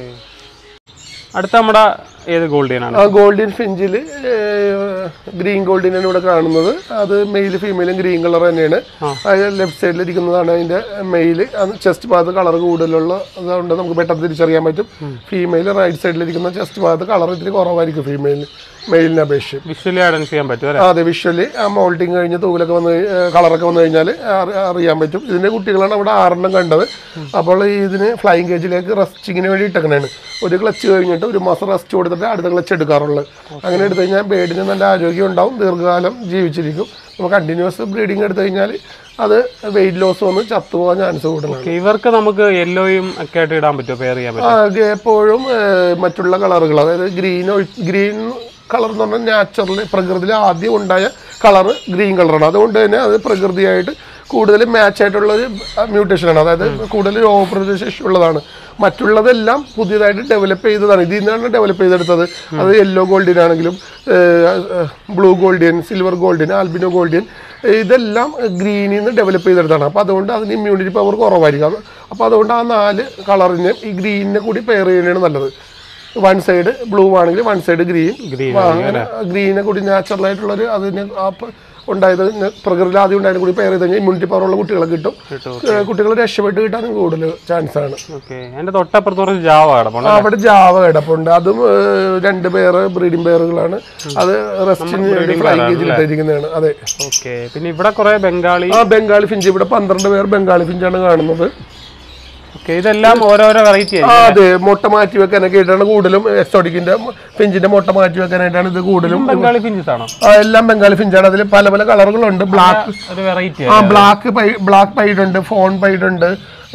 Speaker 1: അടുത്ത നമ്മുടെ ഏത് ഗോൾഡിയൻ ആണ്
Speaker 2: ആ ഗോൾഡൻ ഫിഞ്ചിൽ ഗ്രീൻ ഗോൾഡിനാണ് ഇവിടെ കാണുന്നത് അത് മെയിൽ ഫീമെയിലും ഗ്രീൻ കളർ തന്നെയാണ് അത് ലെഫ്റ്റ് സൈഡിൽ ഇരിക്കുന്നതാണ് അതിന്റെ മെയിൽ ചെസ്റ്റ് ഭാഗത്ത് കളർ കൂടുതലുള്ള അതുകൊണ്ട് നമുക്ക് പെട്ടെന്ന് തിരിച്ചറിയാൻ പറ്റും ഫീമെയിൽ റൈറ്റ് സൈഡിൽ ഇരിക്കുന്ന ചെസ്റ്റ് ഭാഗത്ത് കളർ ഇത്തിരി കുറവായിരിക്കും ഫീമെയിലിന് മെയിലിനെ അപേക്ഷിച്ച്
Speaker 1: വിഷ്വലി ഐഡന്റിഫൈ ചെയ്യാൻ പറ്റും അല്ലേ
Speaker 2: ആ, അതെ വിഷ്വലി ആ മോൾട്ടിങ് കഴിഞ്ഞ് തൂവലൊക്കെ വന്ന് കളറൊക്കെ വന്നു കഴിഞ്ഞാൽ അറിയാൻ പറ്റും ഇതിന്റെ കുട്ടികളാണ് അവിടെ ആറെണ്ണം കണ്ടത് അപ്പോൾ ഈ ഇതിന് ഫ്ലൈങ് കേജിലേക്ക് റസ്റ്റിങ്ങിന് വേണ്ടി ഇട്ടേക്കണാണ് ഒരു ക്ലച്ച് കഴിഞ്ഞിട്ട് ഒരു മാസം റെസ്റ്റ് കൊടുത്തിട്ട് അടുത്ത ക്ലച്ച് എടുക്കാറുള്ളത് അങ്ങനെ എടുത്തു കഴിഞ്ഞാൽ ബേഡിന് നല്ല ആരോഗ്യം ഉണ്ടാവും ദീർഘകാലം ജീവിച്ചിരിക്കും നമ്മൾ കണ്ടിന്യൂസ് ബ്രീഡിങ് എടുത്തു കഴിഞ്ഞാൽ അത് വെയിറ്റ് ലോസ് വന്ന് ചത്തുപോകാൻ ചാൻസ് കൂടുതലാണ്
Speaker 1: Okay, ഇവർക്ക് നമുക്ക് യെല്ലോയും ഒക്കെ ആയിട്ട് ഇടാൻ പറ്റുമോ പെയർ ചെയ്യാൻ പറ്റും
Speaker 2: ആ, ഗ- എപ്പോഴും ഏഹ്, മറ്റുള്ള കളറുകൾ അതായത് ഗ്രീൻ ഗ്രീൻ കളർ എന്ന് പറഞ്ഞാൽ നാച്ചുറൽ പ്രകൃതിയിൽ ആദ്യം ഉണ്ടായ കളർ ഗ്രീൻ കളറാണ് അതുകൊണ്ട് തന്നെ അത് പ്രകൃതിയായിട്ട് കൂടുതൽ മാച്ച് ആയിട്ടുള്ള ഒരു മ്യൂട്ടേഷനാണ് അതായത് കൂടുതൽ രോഗപ്രതിശേഷി ഉള്ളതാണ് മറ്റുള്ളതെല്ലാം പുതിയതായിട്ട് ഡെവലപ്പ് ചെയ്തതാണ് ഇതിൽ നിന്നാണ് ഡെവലപ്പ് ചെയ്തെടുത്തത് അത് യെല്ലോ ഗോൾഡിൻ ആണെങ്കിലും blue Gouldian silver Gouldian albino Gouldian ഇതെല്ലാം ഗ്രീനിൽ നിന്ന് ഡെവലപ്പ് ചെയ്തെടുത്താണ് അപ്പോൾ അതുകൊണ്ട് അതിന് ഇമ്മ്യൂണിറ്റി പവർ കുറവായിരിക്കും അത് അപ്പോൾ അതുകൊണ്ട് ആ നാല് കളറിന് ഈ ഗ്രീനിനെ കൂടി പെയർ ചെയ്യുന്നതാണ് നല്ലത് വൺ സൈഡ് ബ്ലൂ ആണെങ്കിൽ വൺ സൈഡ് ഗ്രീൻ
Speaker 1: Green
Speaker 2: അങ്ങനെ ഗ്രീനെ കൂടി നാച്ചുറൽ ആയിട്ടുള്ളൊരു അതിന് ആ പ- ഉണ്ടായത് ന- പ്രകൃതിയിൽ ആദ്യം ഉണ്ടായത് കൂടി പെയർ ചെയ്ത് കഴിഞ്ഞാൽ ഇമ്മ്യൂണിറ്റി പവർ ഉള്ള കുട്ടികളെ കിട്ടും
Speaker 1: കിട്ടും
Speaker 2: കുട്ടികൾ രക്ഷപ്പെട്ട് കിട്ടാനും കൂടുതൽ ചാൻസ് ആണ്
Speaker 1: ഓക്കെ എന്റെ തൊട്ടപ്പുറത്ത് കുറച്ച് ജാവ കിടപ്പുണ്ട്
Speaker 2: അവിടെ ജാവ കിടപ്പുണ്ട് അതും ഏഹ്, രണ്ട് പേര് ബ്രീഡിംഗ് പെയറുകളാണ് അത് റെസ്റ്റിന് വേണ്ടി ഫ്ലൈ കേജിൽ ഇട്ടിരിക്കുന്നതാണ് അതെ
Speaker 1: ഓക്കെ പിന്നെ ഇവിടെ കുറെ ബംഗാളി
Speaker 2: ആ ബംഗാളി ഫിഞ്ച് ഇവിടെ പന്ത്രണ്ട് പേർ ബംഗാളി ഫിഞ്ചാണ് കാണുന്നത്
Speaker 1: ഓക്കെ ഇതെല്ലാം ഓരോരോ വെറൈറ്റി
Speaker 2: ആ അതെ മുട്ട മാറ്റി വെക്കാനൊക്കെ ആയിട്ടാണ് കൂടുതലും എക്സോട്ടിക്കിന്റെ ഫിഞ്ചിന്റെ മുട്ട മാറ്റി വെക്കാനായിട്ടാണ് ഇത് കൂടുതലും
Speaker 1: ബംഗാളി ഫിഞ്ചസ് ആണോ
Speaker 2: ആ, എല്ലാം ബംഗാളി ഫിഞ്ചാണ് അതിൽ പല പല കളറുകളുണ്ട് ബ്ലാക്ക്
Speaker 1: ഒരു വെറൈറ്റി
Speaker 2: ആ ബ്ലാക്ക് ബ്ലാക്ക് പൈഡ് ഉണ്ട് ഫോൺ പൈഡ് ഉണ്ട്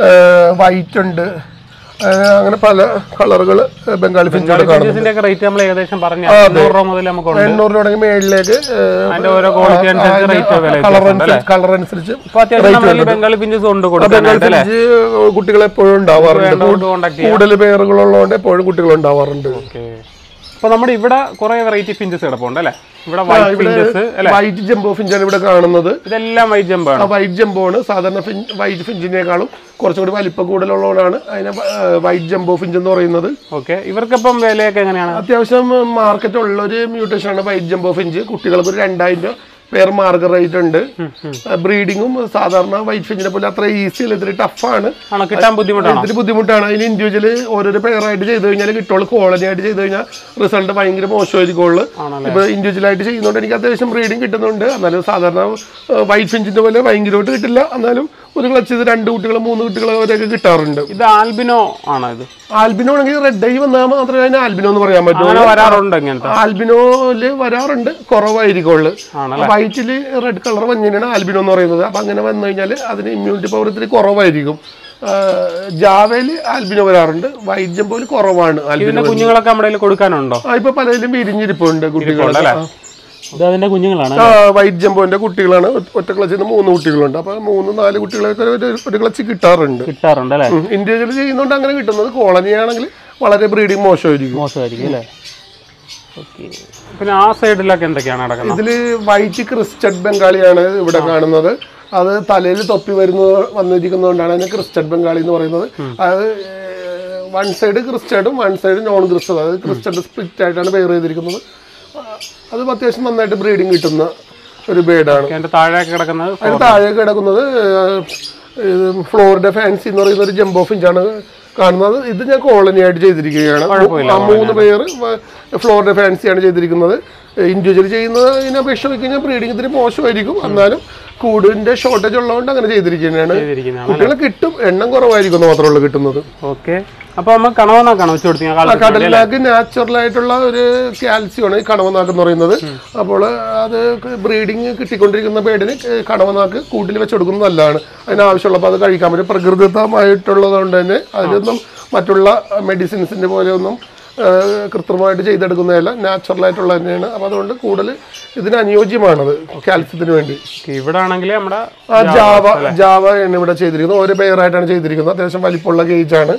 Speaker 2: വൈറ്റ് ഉണ്ട് ആ, അങ്ങനെ പല കളറുകൾ ബംഗാളി ഫിഞ്ചാണ് കാണുന്നത്
Speaker 1: ഫിഞ്ചസിന്റെ ഒക്കെ റേറ്റ് നമ്മൾ ഏകദേശം പറഞ്ഞു നൂറ് രൂപ മുതൽ നമുക്കുണ്ട്
Speaker 2: എണ്ണൂറ് രൂപ മേളിലേക്ക്
Speaker 1: അതിന്റെ ഓരോ ക്വാളിറ്റി അനുസരിച്ച് റേറ്റ് വില
Speaker 2: കളർ അനുസരിച്ച് കളർ അനുസരിച്ച്
Speaker 1: അപ്പൊ അത്യാവശ്യം നമ്മൾ ബംഗാളി ഫിഞ്ചസ് ഉണ്ട് കൊടുക്കാനായിട്ട് അല്ലേ
Speaker 2: ഫിഞ്ച് കുട്ടികൾ എപ്പോഴും ഉണ്ടാവാറുണ്ട്
Speaker 1: വേണ്ടവർക്ക് കോണ്ടാക്ട് ചെയ്യാം
Speaker 2: കൂടുതൽ പേരുകളുള്ളതുകൊണ്ട് എപ്പോഴും കുട്ടികൾ ഉണ്ടാവാറുണ്ട്
Speaker 1: ഓക്കെ അപ്പൊ നമ്മുടെ ഇവിടെ കുറെ വെറൈറ്റി ഫിഞ്ചസ് കിടപ്പുണ്ട് അല്ലേ ഇവിടെ വൈറ്റ് ഫിഞ്ചസ് അല്ലെ
Speaker 2: വൈറ്റ് ജംബോ ഫിഞ്ചാണ് ഇവിടെ കാണുന്നത്
Speaker 1: ഇതെല്ലാം വൈറ്റ് ജമ്പ്
Speaker 2: ആ
Speaker 1: ആണ്
Speaker 2: വൈറ്റ് ജംബോ ആണ് സാധാരണ ഫിൻ വൈറ്റ് ഫിഞ്ചിനേക്കാളും കുറച്ചുകൂടി വലിപ്പം കൂടുതലുള്ളതാണ് അതിനെ വൈറ്റ് ജംബോ ഫിഞ്ച് എന്ന് പറയുന്നത്
Speaker 1: ഓക്കെ ഇവർക്കിപ്പം വിലയൊക്കെ എങ്ങനെയാണ്
Speaker 2: അത്യാവശ്യം മാർക്കറ്റ് ഉള്ള ഒരു മ്യൂട്ടേഷൻ ആണ് വൈറ്റ് ജംബോ ഫിഞ്ച് കുട്ടികൾക്ക് ഒരു രണ്ടായിരം രൂപ പേർ മാർക്കറ്റ് റേറ്റ് ഉണ്ട് ബ്രീഡിങ്ങും സാധാരണ വൈറ്റ് ഫിഞ്ചിനെ പോലെ അത്ര ഈസി അല്ല ഇത്തിരി ടഫാണ്
Speaker 1: ആണോ കിട്ടാൻ ബുദ്ധിമുട്ടാണോ
Speaker 2: ഇത്തിരി ബുദ്ധിമുട്ടാണ് അതിന് ഇൻഡിവിജ്വൽ ഓരോരോ പെയറായിട്ട് ചെയ്ത് കഴിഞ്ഞാൽ കിട്ടുള്ളൂ കോളനി ആയിട്ട് ചെയ്ത് കഴിഞ്ഞാൽ റിസൾട്ട് ഭയങ്കര മോശമായിരിക്കുള്ളൂ
Speaker 1: ആണല്ലേ
Speaker 2: ഇപ്പൊ ഇൻഡിവിജ്വൽ ആയിട്ട് ചെയ്യുന്നതുകൊണ്ട് എനിക്ക് അത്യാവശ്യം ബ്രീഡിങ് കിട്ടുന്നുണ്ട് എന്നാലും സാധാരണ വൈറ്റ് ഫിഞ്ചിന്റെ പോലെ ഭയങ്കരമായിട്ട് കിട്ടില്ല എന്നാലും ഒരു ക്ലച്ച് ചെയ്ത് രണ്ട് കുട്ടികൾ മൂന്ന് കുട്ടികൾ വരെയൊക്കെ കിട്ടാറുണ്ട്
Speaker 1: ഇത് ആൽബിനോ ആണോ ഇത്
Speaker 2: ആൽബിനോ ആണെങ്കിൽ റെഡ് ഐ വന്നാൽ മാത്രമേ അതിന് ആൽബിനോ എന്ന് പറയാൻ പറ്റൂ
Speaker 1: അങ്ങനെ വരാറുണ്ട് ഇങ്ങനത്തെ
Speaker 2: ആൽബിനോയില് വരാറുണ്ട് കുറവായിരിക്കുള്ളൂ
Speaker 1: ആണല്ലേ
Speaker 2: വൈറ്റില് റെഡ് കളർ മഞ്ഞിനാണ് ആൽബിനോ എന്ന് പറയുന്നത് അപ്പൊ അങ്ങനെ വന്നു കഴിഞ്ഞാൽ അതിന് ഇമ്മ്യൂണിറ്റി പവർ ഇത്തിരി കുറവായിരിക്കും ജാവയില് ആൽബിനോ വരാറുണ്ട് വൈറ്റ് ജമ്പോയിൽ കുറവാണ് ആൽബിനോ
Speaker 1: ഇതിന്റെ കുഞ്ഞുങ്ങളൊക്കെ നമ്മുടെ കയ്യിൽ കൊടുക്കാനുണ്ടോ
Speaker 2: ആ ഇപ്പൊ പലതിലും വിരിഞ്ഞിരിപ്പുണ്ട് കുട്ടികൾ
Speaker 1: ഉണ്ടല്ലേ ഇത് അതിന്റെ കുഞ്ഞുങ്ങളാണ്
Speaker 2: ആ വൈറ്റ് ജമ്പോന്റെ കുട്ടികളാണ് ഒറ്റ- ഒറ്റ ക്ലച്ചിൽ നിന്ന് മൂന്ന് കുട്ടികളുണ്ട് അപ്പൊ മൂന്ന് നാല് കുട്ടികളൊക്കെ ഒരു- ഒരു ക്ലച്ച് കിട്ടാറുണ്ട്
Speaker 1: കിട്ടാറുണ്ട് അല്ലേ
Speaker 2: ഇൻഡിവിജ്വൽ ചെയ്യുന്നതുകൊണ്ട് അങ്ങനെ കിട്ടുന്നത് കോളനി ആണെങ്കിൽ വളരെ ബ്രീഡിങ് മോശമായിരിക്കും
Speaker 1: മോശമായിരിക്കും അല്ലേ ഓക്കെ പിന്നെ ആ സൈഡിലൊക്കെ എന്തൊക്കെയാണ് നടക്കുന്നത്
Speaker 2: ഇതില് വൈറ്റ് ക്രിസ്റ്റഡ് ബംഗാളിയാണ് ഇവിടെ കാണുന്നത് അത് തലയിൽ തൊപ്പി വരുന്ന വന്നിരിക്കുന്നതുകൊണ്ടാണ് അതിന് ക്രിസ്റ്റഡ് ബംഗാളി എന്ന് പറയുന്നത് അത് വൺ സൈഡ് ക്രിസ്റ്റഡും വൺ സൈഡ് നോൺ ക്രിസ്റ്റഡ് അതായത് ക്രിസ്റ്റഡ് സ്പ്ലിറ്റ് ആയിട്ടാണ് പെയർ ചെയ്തിരിക്കുന്നത് ആ, അത് അത്യാവശ്യം നന്നായിട്ട് ബ്രീഡിങ് കിട്ടുന്ന ഒരു ബേഡാണ്
Speaker 1: അതിന്റെ താഴെയൊക്കെ കിടക്കുന്നത്
Speaker 2: അതിന് താഴെ കിടക്കുന്നത് ഫ്ലോറിഡ ഫാൻസി എന്ന് പറയുന്ന ഒരു ജംബോ ഫിഞ്ചാണ് കാണുന്നത് ഇത് ഞാൻ കോളനി ആയിട്ട് ചെയ്തിരിക്കുകയാണ് ആ മൂന്ന് പേര് ഫ്ലോറിഡ ഫാൻസിയാണ് ചെയ്തിരിക്കുന്നത് ഇൻഡിവിജ്വൽ ചെയ്യുന്നതിനെ അപേക്ഷിച്ച് നോക്കി കഴിഞ്ഞാൽ ബ്രീഡിംഗ് ഇത്തിരി മോശമായിരിക്കും എന്നാലും കൂടിന്റെ ഷോർട്ടേജ് ഉള്ളതുകൊണ്ട് അങ്ങനെ ചെയ്തിരിക്കുന്നതാണ്
Speaker 1: ചെയ്തിരിക്കുന്നതാണ്
Speaker 2: കുട്ടികളെ കിട്ടും എണ്ണം കുറവായിരിക്കും എന്ന് മാത്രമേ ഉള്ളൂ കിട്ടുന്നത്
Speaker 1: ഓക്കെ അപ്പൊ നമ്മൾ കണവന്നാക്കാണോ വെച്ച് കൊടുത്തീங்க
Speaker 2: ആ കടലിലാക്ക് നാച്ചുറൽ ആയിട്ടുള്ള ഒരു കാൽസ്യമാണ് ഈ കടവനാക്ക് എന്ന് പറയുന്നത് അപ്പോൾ അത് ബ്രീഡിങ് കിട്ടിക്കൊണ്ടിരിക്കുന്ന ബേഡിന് കടവനാക്ക് കൂട്ടിൽ വെച്ച് കൊടുക്കുന്നത് നല്ലതാണ് അതിനാവശ്യമുള്ളപ്പോൾ അത് കഴിക്കാൻ പറ്റും പ്രകൃതിദത്തമായിട്ടുള്ളത് കൊണ്ട് തന്നെ അതിലൊന്നും മറ്റുള്ള മെഡിസിൻസിൻ്റെ പോലെയൊന്നും ആ, കൃത്രിമമായിട്ട് ചെയ്തെടുക്കുന്നതല്ല നാച്ചുറൽ ആയിട്ടുള്ള തന്നെയാണ് അപ്പോൾ അതുകൊണ്ട് കൂടുതൽ ഇതിന് അനുയോജ്യമാണത് കാൽസ്യത്തിന് വേണ്ടി
Speaker 1: ഇവിടെ ആണെങ്കിൽ നമ്മുടെ
Speaker 2: ആ ജാവ ജാവ ആണ് ഇവിടെ ചെയ്തിരിക്കുന്നത് ഓരോ പെയറായിട്ടാണ് ചെയ്തിരിക്കുന്നത് അത്യാവശ്യം വലിപ്പമുള്ള ഗേജാണ്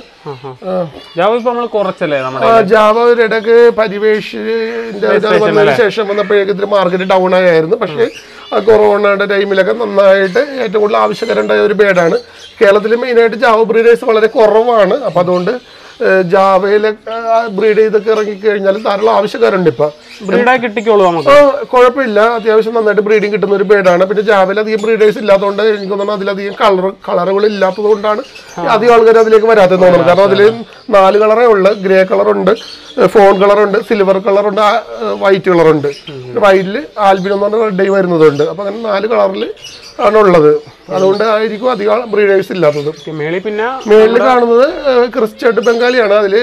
Speaker 1: ജാവ ഇപ്പൊ നമ്മൾ കുറച്ചല്ലേ നമ്മുടെ
Speaker 2: ആ ജാവ ഒരിടക്ക് പരിവേഷിന്റെ ഇത് വന്നതിന് ശേഷം വന്നപ്പോഴേക്കും ഇതിന് മാർക്കറ്റ് ഡൗൺ ആയിരുന്നു പക്ഷേ ആ കൊറോണയുടെ ടൈമിലൊക്കെ നന്നായിട്ട് ഏറ്റവും കൂടുതൽ ആവശ്യകരണ്ടായ ഒരു ബേഡാണ് കേരളത്തിൽ മെയിനായിട്ട് ജാവ ബ്രീഡേഴ്സ് വളരെ കുറവാണ് അപ്പം അതുകൊണ്ട് ജാവയിലെ ബ്രീഡ് ചെയ്തൊക്കെ ഇറങ്ങിക്കഴിഞ്ഞാൽ ധാരാളം ആവശ്യക്കാരുണ്ട് ഇപ്പം
Speaker 1: ബ്രീഡായി കിട്ടിക്കോളൂ നമുക്ക്
Speaker 2: ആ, കുഴപ്പമില്ല അത്യാവശ്യം നന്നായിട്ട് ബ്രീഡിങ് കിട്ടുന്ന ഒരു ബേഡാണ് പിന്നെ ജാവയിൽ അധികം ബ്രീഡേഴ്സ് ഇല്ലാത്തതുകൊണ്ട് എനിക്ക് തോന്നുന്നു അതിലധികം കളർ കളറുകൾ ഇല്ലാത്തത് കൊണ്ടാണ് അധികം ആൾക്കാർ അതിലേക്ക് വരാത്തതെന്ന് തോന്നുന്നു കാരണം അതിൽ നാല് കളറേ ഉള്ളു ഗ്രേ കളറുണ്ട് ഫോൺ കളറുണ്ട് സിൽവർ കളറുണ്ട് വൈറ്റ് കളറുണ്ട് വൈറ്റിൽ ആൽബിനോ എന്ന് പറഞ്ഞ റെഡ് വരുന്നതുണ്ട് അപ്പം അങ്ങനെ നാല് കളറിൽ ആണ് ഉള്ളത് അതുകൊണ്ട് ആയിരിക്കും അധികം ബ്രീഡേഴ്സ് ഇല്ലാത്തത്
Speaker 1: മേളി പിന്നെ
Speaker 2: മേളിൽ കാണുന്നത് ക്രിസ്റ്റഡ് ബംഗാളിയാണ് അതിൽ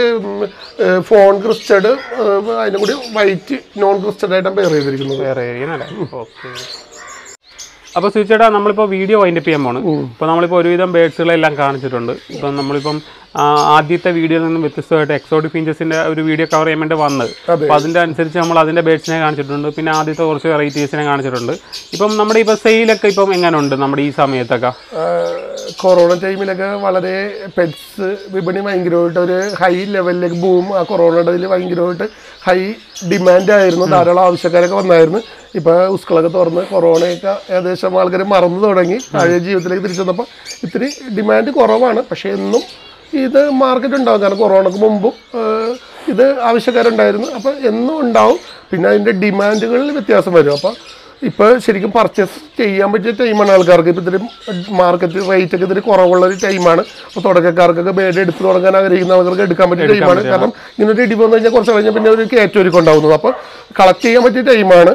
Speaker 2: ഫോൺ ക്രിസ്റ്റഡ് അതിനും കൂടി വൈറ്റ് നോൺ ക്രിസ്റ്റഡ് ആയിട്ടാണ് പെയർ ചെയ്തിരിക്കുന്നത്
Speaker 1: വേറെ ഏരിയനല്ലേ ഓക്കെ അപ്പൊ സുചേട്ടാ നമ്മളിപ്പോ വീഡിയോ വൈൻഡപ്പ് ചെയ്യാൻ പോണ് ഇപ്പൊ നമ്മളിപ്പോ ഒരുവിധം ബേഡ്സുകളെല്ലാം കാണിച്ചിട്ടുണ്ട് ഇപ്പൊ നമ്മളിപ്പം ആ, ആദ്യത്തെ വീഡിയോയിൽ നിന്നും വ്യത്യസ്തമായിട്ട് എക്സോട്ടിക് ഫീഞ്ചേഴ്സിന്റെ ഒരു വീഡിയോ കവർ ചെയ്യാൻ വേണ്ടി വന്നത് അപ്പൊ അതിന്റെ അനുസരിച്ച് നമ്മൾ അതിന്റെ ബേഡ്സിനെ കാണിച്ചിട്ടുണ്ട് പിന്നെ ആദ്യത്തെ കുറച്ച് വെറൈറ്റീസിനെ കാണിച്ചിട്ടുണ്ട് ഇപ്പം നമ്മുടെ ഇപ്പൊ സെയിലൊക്കെ ഇപ്പം എങ്ങനെ ഉണ്ട് നമ്മുടെ ഈ സമയത്തൊക്കെ
Speaker 2: കൊറോണ ടൈമിലൊക്കെ വളരെ പെറ്റ്സ് വിപണി ഭയങ്കരമായിട്ട് ഒരു ഹൈ ലെവലിലേക്ക് ബൂം ആ കൊറോണയുടെ ഇതിൽ ഭയങ്കരമായിട്ട് ഹൈ ഡിമാൻഡ് ആയിരുന്നു ധാരാളം ആവശ്യക്കാരൊക്കെ വന്നായിരുന്നു ഇപ്പോൾ സ്കൂളൊക്കെ തുറന്ന് കൊറോണയൊക്കെ ഏകദേശം ആൾക്കാർ മറന്നു തുടങ്ങി പഴയ ജീവിതത്തിലേക്ക് തിരിച്ചു വന്നപ്പോൾ ഇത്തിരി ഡിമാൻഡ് കുറവാണ് പക്ഷേ എന്നും ഇത് മാർക്കറ്റ് ഉണ്ടാവും കാരണം കൊറോണക്ക് മുമ്പും ഏഹ്, ഇത് ആവശ്യക്കാരുണ്ടായിരുന്നു അപ്പോൾ എന്നും ഉണ്ടാവും പിന്നെ അതിൻ്റെ ഡിമാൻഡുകളിൽ വ്യത്യാസം വരും അപ്പോൾ ഇപ്പോൾ ശരിക്കും പർച്ചേസ് ചെയ്യാൻ പറ്റിയ ടൈമാണ് ആൾക്കാർക്ക് ഇപ്പോൾ ഇതിന് മാർക്കറ്റ് റേറ്റ് ഒക്കെ ഇതിന് കുറവുള്ള ഒരു ടൈമാണ് അപ്പോൾ തുടക്കക്കാർക്കൊക്കെ ബേഡ് എടുത്ത് തുടങ്ങാൻ ആഗ്രഹിക്കുന്ന ആൾക്കാർക്ക് എടുക്കാൻ പറ്റിയ ടൈമാണ് കാരണം ഇങ്ങനെ ഒരു ഇടി വന്നു കഴിഞ്ഞാൽ കുറച്ച് കഴിഞ്ഞാൽ പിന്നെ ഒരു കയറ്റൊരുക്കം ഉണ്ടാവുന്നത് അപ്പോൾ കളക്ട് ചെയ്യാൻ പറ്റിയ ടൈമാണ്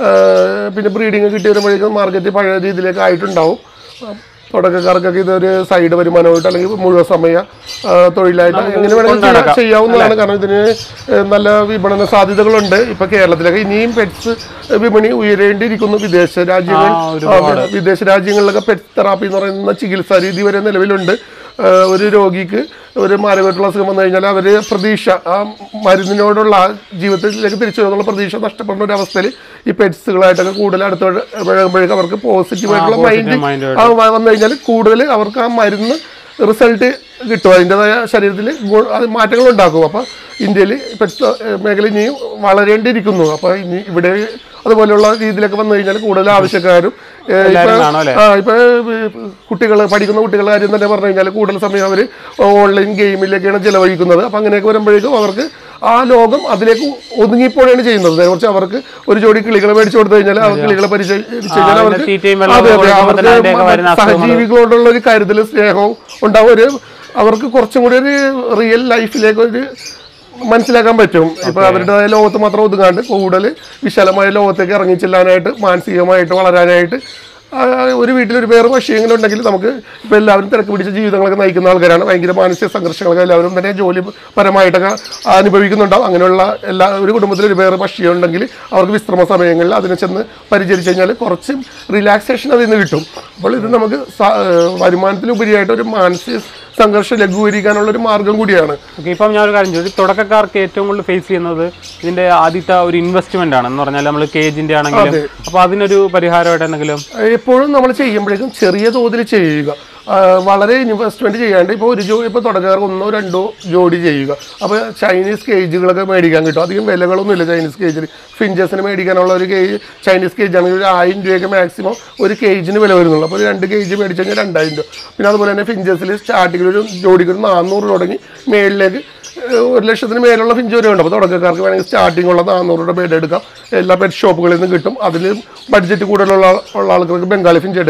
Speaker 2: പിന്നെ ബ്രീഡിങ് കിട്ടി വരുമ്പോഴേക്കും മാർക്കറ്റ് പഴയ രീതിയിലേക്ക് ആയിട്ടുണ്ടാവും തുടക്കക്കാർക്കൊക്കെ ഇതൊരു സൈഡ് വരുമാനമായിട്ട് അല്ലെങ്കിൽ മുഴുവൻ സമയ ആ, തൊഴിലായിട്ട് എങ്ങനെ വേണമെങ്കിലും ചെയ്യാ- ചെയ്യാവുന്നതാണ് കാരണം ഇതിന് ഏഹ്, നല്ല വിപണന സാധ്യതകളുണ്ട് ഇപ്പൊ കേരളത്തിലൊക്കെ ഇനിയും പെറ്റ്സ് വിപണി ഉയരേണ്ടിയിരിക്കുന്നു വിദേശ രാജ്യങ്ങൾ
Speaker 1: ആ,
Speaker 2: ആ, വിദേശ രാജ്യങ്ങളിലൊക്കെ പെറ്റ് തെറാപ്പി എന്ന് പറയുന്ന ചികിത്സാ രീതി വരെ നിലവിലുണ്ട് ഏഹ്, ഒരു രോഗിക്ക് ഒരു മാരകമായിട്ടുള്ള അസുഖം വന്നു കഴിഞ്ഞാൽ അവർ പ്രതീക്ഷ ആ മരുന്നിനോടുള്ള ആ ജീവിതത്തിലേക്ക് തിരിച്ചു വരുന്നുള്ള പ്രതീക്ഷ നഷ്ടപ്പെടുന്ന ഒരു അവസ്ഥയിൽ ഈ പെറ്റ്സുകളായിട്ടൊക്കെ കൂടുതൽ അടുത്ത് വരുമ്പോഴേക്കും അവർക്ക് പോസിറ്റീവ് ആയിട്ടുള്ള മൈൻഡ്
Speaker 1: mind
Speaker 2: ആ വ- വന്നു കഴിഞ്ഞാൽ കൂടുതൽ അവർക്ക് ആ മരുന്ന് റിസൾട്ട് കിട്ടും അതിൻ്റെതായ ശരീരത്തിൽ ഗുണ അത് മാറ്റങ്ങൾ ഉണ്ടാക്കും അപ്പോൾ ഇന്ത്യയിൽ പെറ്റ് മേഖല ഇനിയും വളരേണ്ടിയിരിക്കുന്നു അപ്പോൾ ഇനി ഇവിടെ അതുപോലെയുള്ള രീതിയിലൊക്കെ വന്നു കഴിഞ്ഞാൽ കൂടുതൽ ആവശ്യക്കാരും ഏ, ഇപ്പൊ
Speaker 1: എല്ലാവരും കാണും അല്ലേ
Speaker 2: ആ ഇപ്പൊ കുട്ടികൾ പഠിക്കുന്ന കുട്ടികളുടെ കാര്യം തന്നെ പറഞ്ഞു കഴിഞ്ഞാൽ കൂടുതൽ സമയം അവർ ഓൺലൈൻ ഗെയിമിലേക്കാണ് ചെലവഴിക്കുന്നത് അപ്പം അങ്ങനെയൊക്കെ വരുമ്പോഴേക്കും അവർക്ക് ആ ലോകം അതിലേക്ക് ഒതുങ്ങിപ്പോഴാണ് ചെയ്യുന്നത് നേരെ അവർക്ക് ഒരു ജോഡി കിളികളെ മേടിച്ചു കൊടുത്തു കഴിഞ്ഞാൽ ആ കിളികളെ പരിചരിച്ചു കഴിഞ്ഞാൽ
Speaker 1: അതിന്റെ
Speaker 2: അവർക്ക്
Speaker 1: തീറ്റയും വെള്ളവും
Speaker 2: അതെ അതെ
Speaker 1: കൊടുക്കുമ്പോൾ തന്നെ അതിന്റെയൊക്കെ
Speaker 2: അവർക്ക്
Speaker 1: വരുന്ന അസുഖങ്ങൾ
Speaker 2: സഹജീവികളോടുള്ള ഒരു കരുതലും സ്നേഹവും ഉണ്ടാവും ഒരു അവർക്ക് കുറച്ചും കൂടി ഒരു റിയൽ ലൈഫിലേക്ക് ഒരു മനസ്സിലാക്കാൻ പറ്റും ഇപ്പൊ അവരുടേതായ ലോകത്ത് മാത്രം ഒതുങ്ങാണ്ട് കൂടുതൽ വിശാലമായ ലോകത്തേക്ക് ഇറങ്ങി ചെല്ലാനായിട്ട് മാനസികമായിട്ട് വളരാനായിട്ട് ആ, ഒരു വീട്ടിലൊരു വേറെ പക്ഷിയെങ്കിലും ഉണ്ടെങ്കിൽ നമുക്ക് ഇപ്പൊ എല്ലാവരും തിരക്ക് പിടിച്ച ജീവിതങ്ങളൊക്കെ നയിക്കുന്ന ആൾക്കാരാണ് ഭയങ്കര മാനസിക സംഘർഷങ്ങളൊക്കെ എല്ലാവരും തന്നെ ജോലി പരമായിട്ടൊക്കെ അനുഭവിക്കുന്നുണ്ടാവും അങ്ങനെയുള്ള എല്ലാ ഒരു കുടുംബത്തിൽ ഒരു വേറെ പക്ഷിയുണ്ടെങ്കിൽ അവർക്ക് വിശ്രമ സമയങ്ങളിൽ അതിനെ ചെന്ന് പരിചരിച്ചു കഴിഞ്ഞാൽ കുറച്ച് റിലാക്സേഷൻ അതിൽ നിന്ന് കിട്ടും അപ്പോൾ ഇത് നമുക്ക് സ- ഏഹ് വരുമാനത്തിലുപരിയായിട്ട് ഒരു മാനസിക സംഘർഷം ലഘൂകരിക്കാനുള്ള ഒരു മാർഗം കൂടിയാണ്
Speaker 1: ഓക്കെ ഇപ്പം ഞാൻ ഒരു കാര്യം ചോദിച്ചു തുടക്കക്കാർക്ക് ഏറ്റവും കൂടുതൽ ഫേസ് ചെയ്യുന്നത് ഇതിന്റെ ആദ്യത്തെ ഒരു ഇൻവെസ്റ്റ്മെന്റ് ആണ് എന്ന് പറഞ്ഞാൽ നമ്മൾ കേജിന്റെ ആണെങ്കിലും അപ്പൊ അതിനൊരു പരിഹാരമായിട്ട് എന്തെങ്കിലും
Speaker 2: എപ്പോഴും നമ്മൾ ചെയ്യുമ്പോഴേക്കും ചെറിയ തോതിൽ ചെയ്യുക ആ, വളരെ ഇൻവെസ്റ്റ്മെന്റ് ചെയ്യാണ്ട് ഇപ്പോൾ ഒരു ജോഡി ഇപ്പോൾ തുടങ്ങാറ് ഒന്നോ രണ്ടോ ജോഡി ചെയ്യുക അപ്പോൾ ചൈനീസ് കേജുകളൊക്കെ മേടിക്കാൻ കിട്ടും അധികം വിലകളൊന്നുമില്ല ചൈനീസ് കേജിൽ ഫിഞ്ചേഴ്സിന് മേടിക്കാനുള്ള ഒരു കേജ് ചൈനീസ് കേജ് ആണെങ്കിൽ ഒരു ആയിരം രൂപയൊക്കെ മാക്സിമം ഒരു കേജിന് വില വരുന്നുള്ളൂ അപ്പോൾ ഒരു രണ്ട് കേജ് മേടിച്ചു കഴിഞ്ഞാൽ രണ്ടായിരം രൂപ പിന്നെ അതുപോലെ തന്നെ ഫിഞ്ചേഴ്സിൽ സ്റ്റാർട്ടിങ്ങിൽ ഒരു ജോഡിക്ക് ഒരു നാനൂറ് തുടങ്ങി മേളിലേക്ക് ഏഹ് ഒരു ലക്ഷത്തിന് മേലുള്ള ഫിഞ്ച് വരെ ഉണ്ട് അപ്പോൾ തുടക്കക്കാർക്ക് വേണമെങ്കിൽ സ്റ്റാർട്ടിംഗ് ഉള്ള നാനൂറ് രൂപ ബെഡ് എടുക്കാം എല്ലാ പെറ്റ് ഷോപ്പുകളിൽ നിന്ന് കിട്ടും അതിൽ ബഡ്ജറ്റ് കൂടുതലുള്ള ഉള്ള ആൾക്കാർക്ക് ബംഗാളി ഫിഞ്ച് എടുക്കാം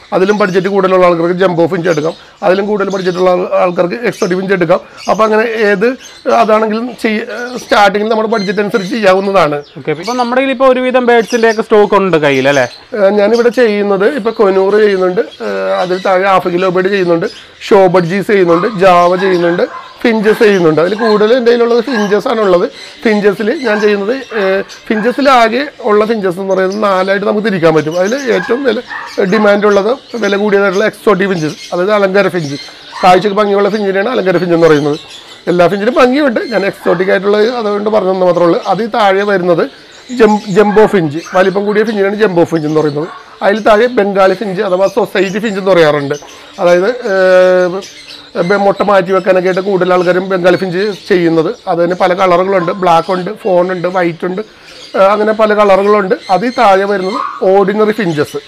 Speaker 2: അതിലും ബഡ്ജറ്റ് കൂടുതലുള്ള ആൾക്കാർക്ക് ജംബോ ഫിഞ്ച് എടുക്കാം അതിലും കൂടുതൽ ബഡ്ജറ്റുള്ള ആൾ- ആൾക്കാർക്ക് എക്സോട്ടിക് ഫിഞ്ച് എടുക്കാം അപ്പോൾ അങ്ങനെ ഏത് അതാണെങ്കിലും സ്റ്റാർട്ടിങ്ങിൽ നമ്മുടെ ബഡ്ജറ്റ് അനുസരിച്ച് ചെയ്യാവുന്നതാണ്
Speaker 1: ഓക്കെ ഇപ്പൊ നമ്മുടെ കയ്യിൽ ഇപ്പൊ ഒരുവിധം ബേഡ്സിന്റെ ഒക്കെ സ്റ്റോക്ക് ഉണ്ട് കയ്യിൽ അല്ലേ
Speaker 2: ഏഹ് ഞാനിവിടെ ചെയ്യുന്നത് ഇപ്പൊ കൊനൂറ് ചെയ്യുന്നുണ്ട് ഏഹ് അതിൽ താഴെ ഹാഫ് കിലോ ബേഡ് ചെയ്യുന്നുണ്ട് ഷോ ബഡ്ജീസ് ചെയ്യുന്നുണ്ട് ജാവ ചെയ്യുന്നുണ്ട് ഫിഞ്ചസ് ചെയ്യുന്നുണ്ട് അതിൽ കൂടുതൽ എൻ്റെ കയ്യിലുള്ളത് ഫിഞ്ചസ് ആണുള്ളത് ഫിഞ്ചസിൽ ഞാൻ ചെയ്യുന്നത് ഫിഞ്ചസിൽ ആകെ ഉള്ള ഫിഞ്ചസ് എന്ന് പറയുന്നത് നാലായിട്ട് നമുക്ക് തിരിക്കാൻ പറ്റും അതിൽ ഏറ്റവും വില ഡിമാൻഡ് ഉള്ളത് വില കൂടിയതായിട്ടുള്ള എക്സോട്ടി ഫിഞ്ചസ് അതായത് അലങ്കാര ഫിഞ്ച് കാഴ്ചക്ക് ഭംഗിയുള്ള ഫിഞ്ചിനെയാണ് അലങ്കാര ഫിഞ്ച് എന്ന് പറയുന്നത് എല്ലാ ഫിഞ്ചിനും ഭംഗിയുണ്ട് ഞാൻ എക്സോട്ടിക് ആയിട്ടുള്ളത് അതുകൊണ്ട് പറഞ്ഞതെന്ന് മാത്രമേ ഉള്ളൂ അതിൽ താഴെ വരുന്നത് ജം ജംബോ ഫിഞ്ച് വലിപ്പം കൂടിയ ഫിഞ്ചിനാണ് ജംബോ ഫിഞ്ച് എന്ന് പറയുന്നത് അതിൽ താഴെ ബംഗാളി ഫിഞ്ച് അഥവാ സൊസൈറ്റി ഫിഞ്ച് എന്ന് പറയാറുണ്ട് അതായത് ഏഹ്, ബെ- മുട്ട മാറ്റി വെക്കാനൊക്കെ ആയിട്ട് കൂടുതൽ ആൾക്കാരും ബംഗാളി ഫിഞ്ച് ചെയ്യുന്നത് അതിന് പല കളറുകളുണ്ട് ബ്ലാക്ക് ഉണ്ട് ഫോൺ ഉണ്ട് വൈറ്റ് ഉണ്ട് ഏഹ്, അങ്ങനെ പല കളറുകളുണ്ട് അതിൽ താഴെ വരുന്നത് ഓർഡിനറി ഫിഞ്ചസ്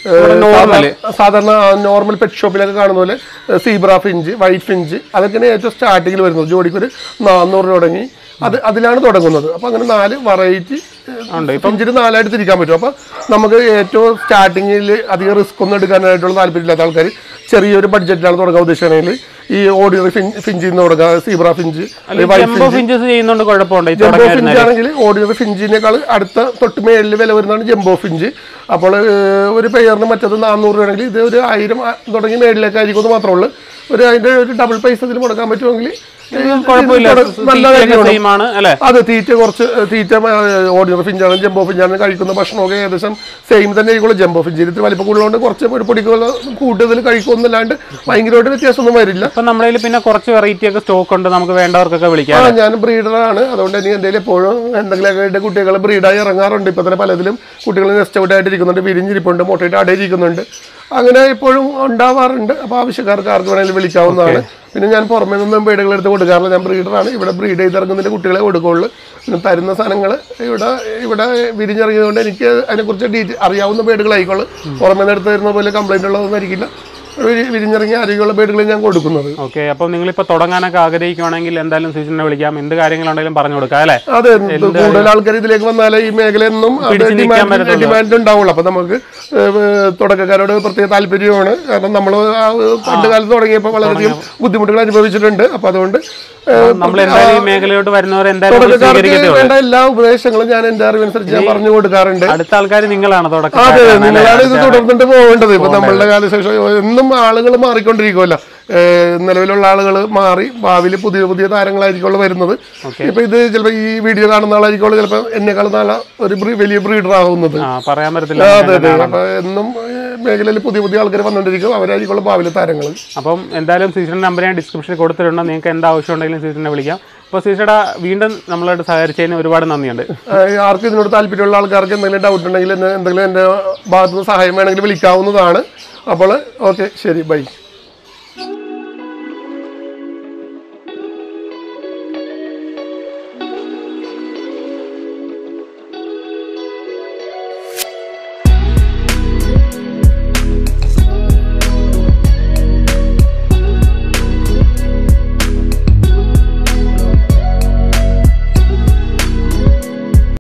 Speaker 1: നോർമൽ
Speaker 2: സാധാരണ നോർമൽ പെറ്റ് ഷോപ്പിലൊക്കെ കാണുന്ന പോലെ സീബ്ര ഫിഞ്ച് വൈറ്റ് ഫിഞ്ച് അതൊക്കെയാണ് ഏറ്റവും സ്റ്റാർട്ടിങ്ങിൽ വരുന്നത് ജോഡിക്ക് ഒരു നാനൂറ് രൂപ തുടങ്ങി അത് അതിലാണ് തുടങ്ങുന്നത് അപ്പോൾ അങ്ങനെ നാല് വെറൈറ്റി
Speaker 1: ഉണ്ട്
Speaker 2: ഫിഞ്ചിന് നാലായിട്ട് തിരിക്കാൻ പറ്റും അപ്പോൾ നമുക്ക് ഏറ്റവും സ്റ്റാർട്ടിങ്ങിൽ അധികം റിസ്ക് ഒന്നും എടുക്കാനായിട്ടുള്ള താല്പര്യമില്ലാത്ത ആൾക്കാർ ചെറിയൊരു ബഡ്ജറ്റിലാണ് തുടങ്ങാൻ ഉദ്ദേശിക്കുകയാണെങ്കിൽ ഈ ഓർഡിനറി ഫിഞ്ചിൽ നിന്ന് തുടങ്ങുക സീബ്ര ഫിഞ്ച് അല്ലെങ്കിൽ വൈറ്റ്
Speaker 1: ജംബോ ഫിഞ്ചസ് ചെയ്യുന്നോണ്ട് കുഴപ്പമുണ്ട് ഈ
Speaker 2: ജംബോ
Speaker 1: തുടങ്ങിയ
Speaker 2: ഫിഞ്ച് ആണെങ്കിൽ ഓർഡിനറി ഫിഞ്ചിനേക്കാൾ അടുത്ത തൊട്ട് മേളിൽ വില വരുന്നതാണ് ജംബോ ഫിഞ്ച് അപ്പോൾ ഏഹ്, ഒരു പെയറിന് മറ്റത് നാനൂറ് രൂപയാണെങ്കിൽ ഇത് ഒരു ആയിരം ആ, തുടങ്ങി മേളിലേക്കായിരിക്കും എന്ന് മാത്രമേ ഉള്ളൂ ഒരു അതിൻ്റെ ഒരു ഡബിൾ പൈസ ഇതിൽ മുടക്കാൻ പറ്റുമെങ്കിൽ ഏഹ്,
Speaker 1: കുഴപ്പമില്ല
Speaker 2: ഇത് നല്ല കാര്യമാണ്
Speaker 1: സെയിം ആണ് അല്ലെ
Speaker 2: അതെ തീറ്റ കുറച്ച് തീറ്റ ഓർഡിനറി ഫിഞ്ചാണ് ജംബോ ഫിഞ്ചാണ് കഴിക്കുന്ന ഭക്ഷണമൊക്കെ ഏകദേശം സെയിം തന്നെ ആയിരിക്കുള്ളൂ ജംബോ ഫിഞ്ച് ഇത്തിരി വലിപ്പം കൂടുതലുകൊണ്ട് കുറച്ച് ഒരു പൊടിക്കുള്ള കൂടുതൽ കഴിക്കുമെന്നല്ലാണ്ട് ഭയങ്കരമായിട്ട് വ്യത്യാസമൊന്നും വരില്ല
Speaker 1: ഇപ്പൊ നമ്മുടെ കയ്യിൽ പിന്നെ കുറച്ച് വെറൈറ്റി ഒക്കെ സ്റ്റോക്ക് ഉണ്ട് നമുക്ക് വേണ്ടവർക്കൊക്കെ വിളിക്കാം
Speaker 2: ആ ഞാൻ ബ്രീഡറാണ് അതുകൊണ്ട് എനിക്ക് എന്തെങ്കിലും എപ്പോഴും എന്തെങ്കിലുമൊക്കെ ആയിട്ട് കുട്ടികൾ ബ്രീഡായി ഇറങ്ങാറുണ്ട് ഇപ്പൊ തന്നെ പലതിലും കുട്ടികൾ നെസ്റ്റ് ഔട്ട് ആയിട്ട് ഇരിക്കുന്നുണ്ട് വിരിഞ്ഞിരിപ്പുണ്ട് മുട്ടയിട്ട് അടയിരിക്കുന്നുണ്ട് അങ്ങനെ എപ്പോഴും ഉണ്ടാവാറുണ്ട് അപ്പോൾ ആവശ്യക്കാർക്ക് ആർക്ക് വേണമെങ്കിലും വിളിക്കാവുന്നതാണ് പിന്നെ ഞാൻ പുറമേ നിന്നും ബീഡുകൾ എടുത്ത് കൊടുക്കാറില്ല ഞാൻ ബ്രീഡറാണ് ഇവിടെ ബ്രീഡ് ചെയ്തിറങ്ങുന്നതിൻ്റെ കുട്ടികളെ കൊടുക്കുകയുള്ളൂ പിന്നെ തരുന്ന സാധനങ്ങൾ ഇവിടെ ഇവിടെ വിരിഞ്ഞിറങ്ങിയതുകൊണ്ട് എനിക്ക് അതിനെക്കുറിച്ച് ഡീറ്റെയിൽ അറിയാവുന്ന ബേഡുകളായിക്കോളൂ പുറമേ നിന്ന് എടുത്ത് തരുന്ന പോലെ കംപ്ലൈൻ്റ് ഉള്ളതൊന്നും ആയിരിക്കില്ല വിരി- വിരിഞ്ഞിറങ്ങിയ ആരോഗ്യമുള്ള ബേഡുകൾ ഞാൻ കൊടുക്കുന്നത്
Speaker 1: ഓക്കെ അപ്പം നിങ്ങളിപ്പോ തുടങ്ങാനൊക്കെ ആഗ്രഹിക്കുവാണെങ്കിൽ എന്തായാലും സുജിനെ വിളിക്കാം എന്ത് കാര്യങ്ങളുണ്ടെങ്കിലും പറഞ്ഞു കൊടുക്കാം അല്ലെ
Speaker 2: അതെ എന്ത് കൂടുതൽ ആൾക്കാർ ഇതിലേക്ക് വന്നാലേ ഈ മേഖലയൊന്നും അത്
Speaker 1: പിടിച്ച് നിൽക്കാൻ
Speaker 2: ഡിമാൻഡ്
Speaker 1: പറ്റത്തുള്ളൂ.
Speaker 2: ഡിമാൻഡ് ഉണ്ടാവുള്ളൂ അപ്പൊ നമുക്ക് ഏഹ്, തുടക്കക്കാരോട് പ്രത്യേക താല്പര്യമാണ് കാരണം നമ്മൾ പണ്ട് കാലത്ത് തുടങ്ങിയപ്പോൾ വളരെയധികം ബുദ്ധിമുട്ടുകൾ അനുഭവിച്ചിട്ടുണ്ട് അപ്പൊ അതുകൊണ്ട് ഏഹ്,
Speaker 1: നമ്മൾ എന്തായാലും ഈ മേഖലയോട്ട് വരുന്നവർ എന്തായാലും അത്
Speaker 2: തുടക്കക്കാർക്ക്
Speaker 1: സ്വീകരിക്കത്തേ ഉള്ളൂ
Speaker 2: വേണ്ട എല്ലാ ഉപദേശങ്ങളും ഞാൻ എന്റെ അറിവനുസരിച്ച് ഞാൻ പറഞ്ഞു കൊടുക്കാറുണ്ട്
Speaker 1: അടുത്ത ആൾക്കാർ നിങ്ങളാണ്
Speaker 2: അതെ
Speaker 1: തുടക്കം
Speaker 2: നിങ്ങളാണ് ഇത് തുടർന്നിട്ട് പോകേണ്ടത് ഇപ്പൊ നമ്മളുടെ കാലശേഷം എന്നും ആളുകൾ മാറിക്കൊണ്ടിരിക്കുമല്ലോ ഏഹ് നിലവിലുള്ള ആളുകൾ മാറി ഭാവിയിൽ പുതിയ പുതിയ താരങ്ങളായിരിക്കുമല്ലോ വരുന്നത് ഇപ്പൊ ഇത് ചിലപ്പോൾ ഈ വീഡിയോ കാണുന്ന ആളായിരിക്കുമല്ലോ ചിലപ്പോൾ എന്നെക്കാളും നാളെ ഒരു ബ്രീ- വലിയ ബ്രീഡർ ആവുന്നത്
Speaker 1: ആ പറയാൻ പറ്റത്തില്ല
Speaker 2: അതെ അതെ അപ്പൊ എന്നും ഏഹ് മേഖലയിൽ പുതിയ പുതിയ ആൾക്കാർ വന്നുകൊണ്ടിരിക്കും അവരായിരിക്കുമല്ലോ ഭാവിയിലെ താരങ്ങൾ
Speaker 1: അപ്പം എന്തായാലും സീസണിന്റെ നമ്പർ ഞാൻ ഡിസ്ക്രിപ്ഷനിൽ കൊടുത്തിട്ടുണ്ട് നിങ്ങൾക്ക് എന്ത് ആവശ്യം ഉണ്ടെങ്കിലും സീസണിനെ വിളിക്കാം അപ്പോൾ സീസയുടെ വീണ്ടും നമ്മളായിട്ട് സഹകരിച്ചതിന് ഒരുപാട് നന്ദിയുണ്ട്
Speaker 2: ഏഹ് ആർക്കും ഇതിനോട് താല്പര്യമുള്ള ആൾക്കാർക്ക് എന്തെങ്കിലും ഡൗട്ട് ഉണ്ടെങ്കിൽ എന്നെ എന്തെങ്കിലും എൻ്റെ ഭാഗത്തുനിന്ന് സഹായം വേണമെങ്കിൽ വിളിക്കാവുന്നതാണ് അപ്പോൾ ഓക്കെ ശരി ബൈ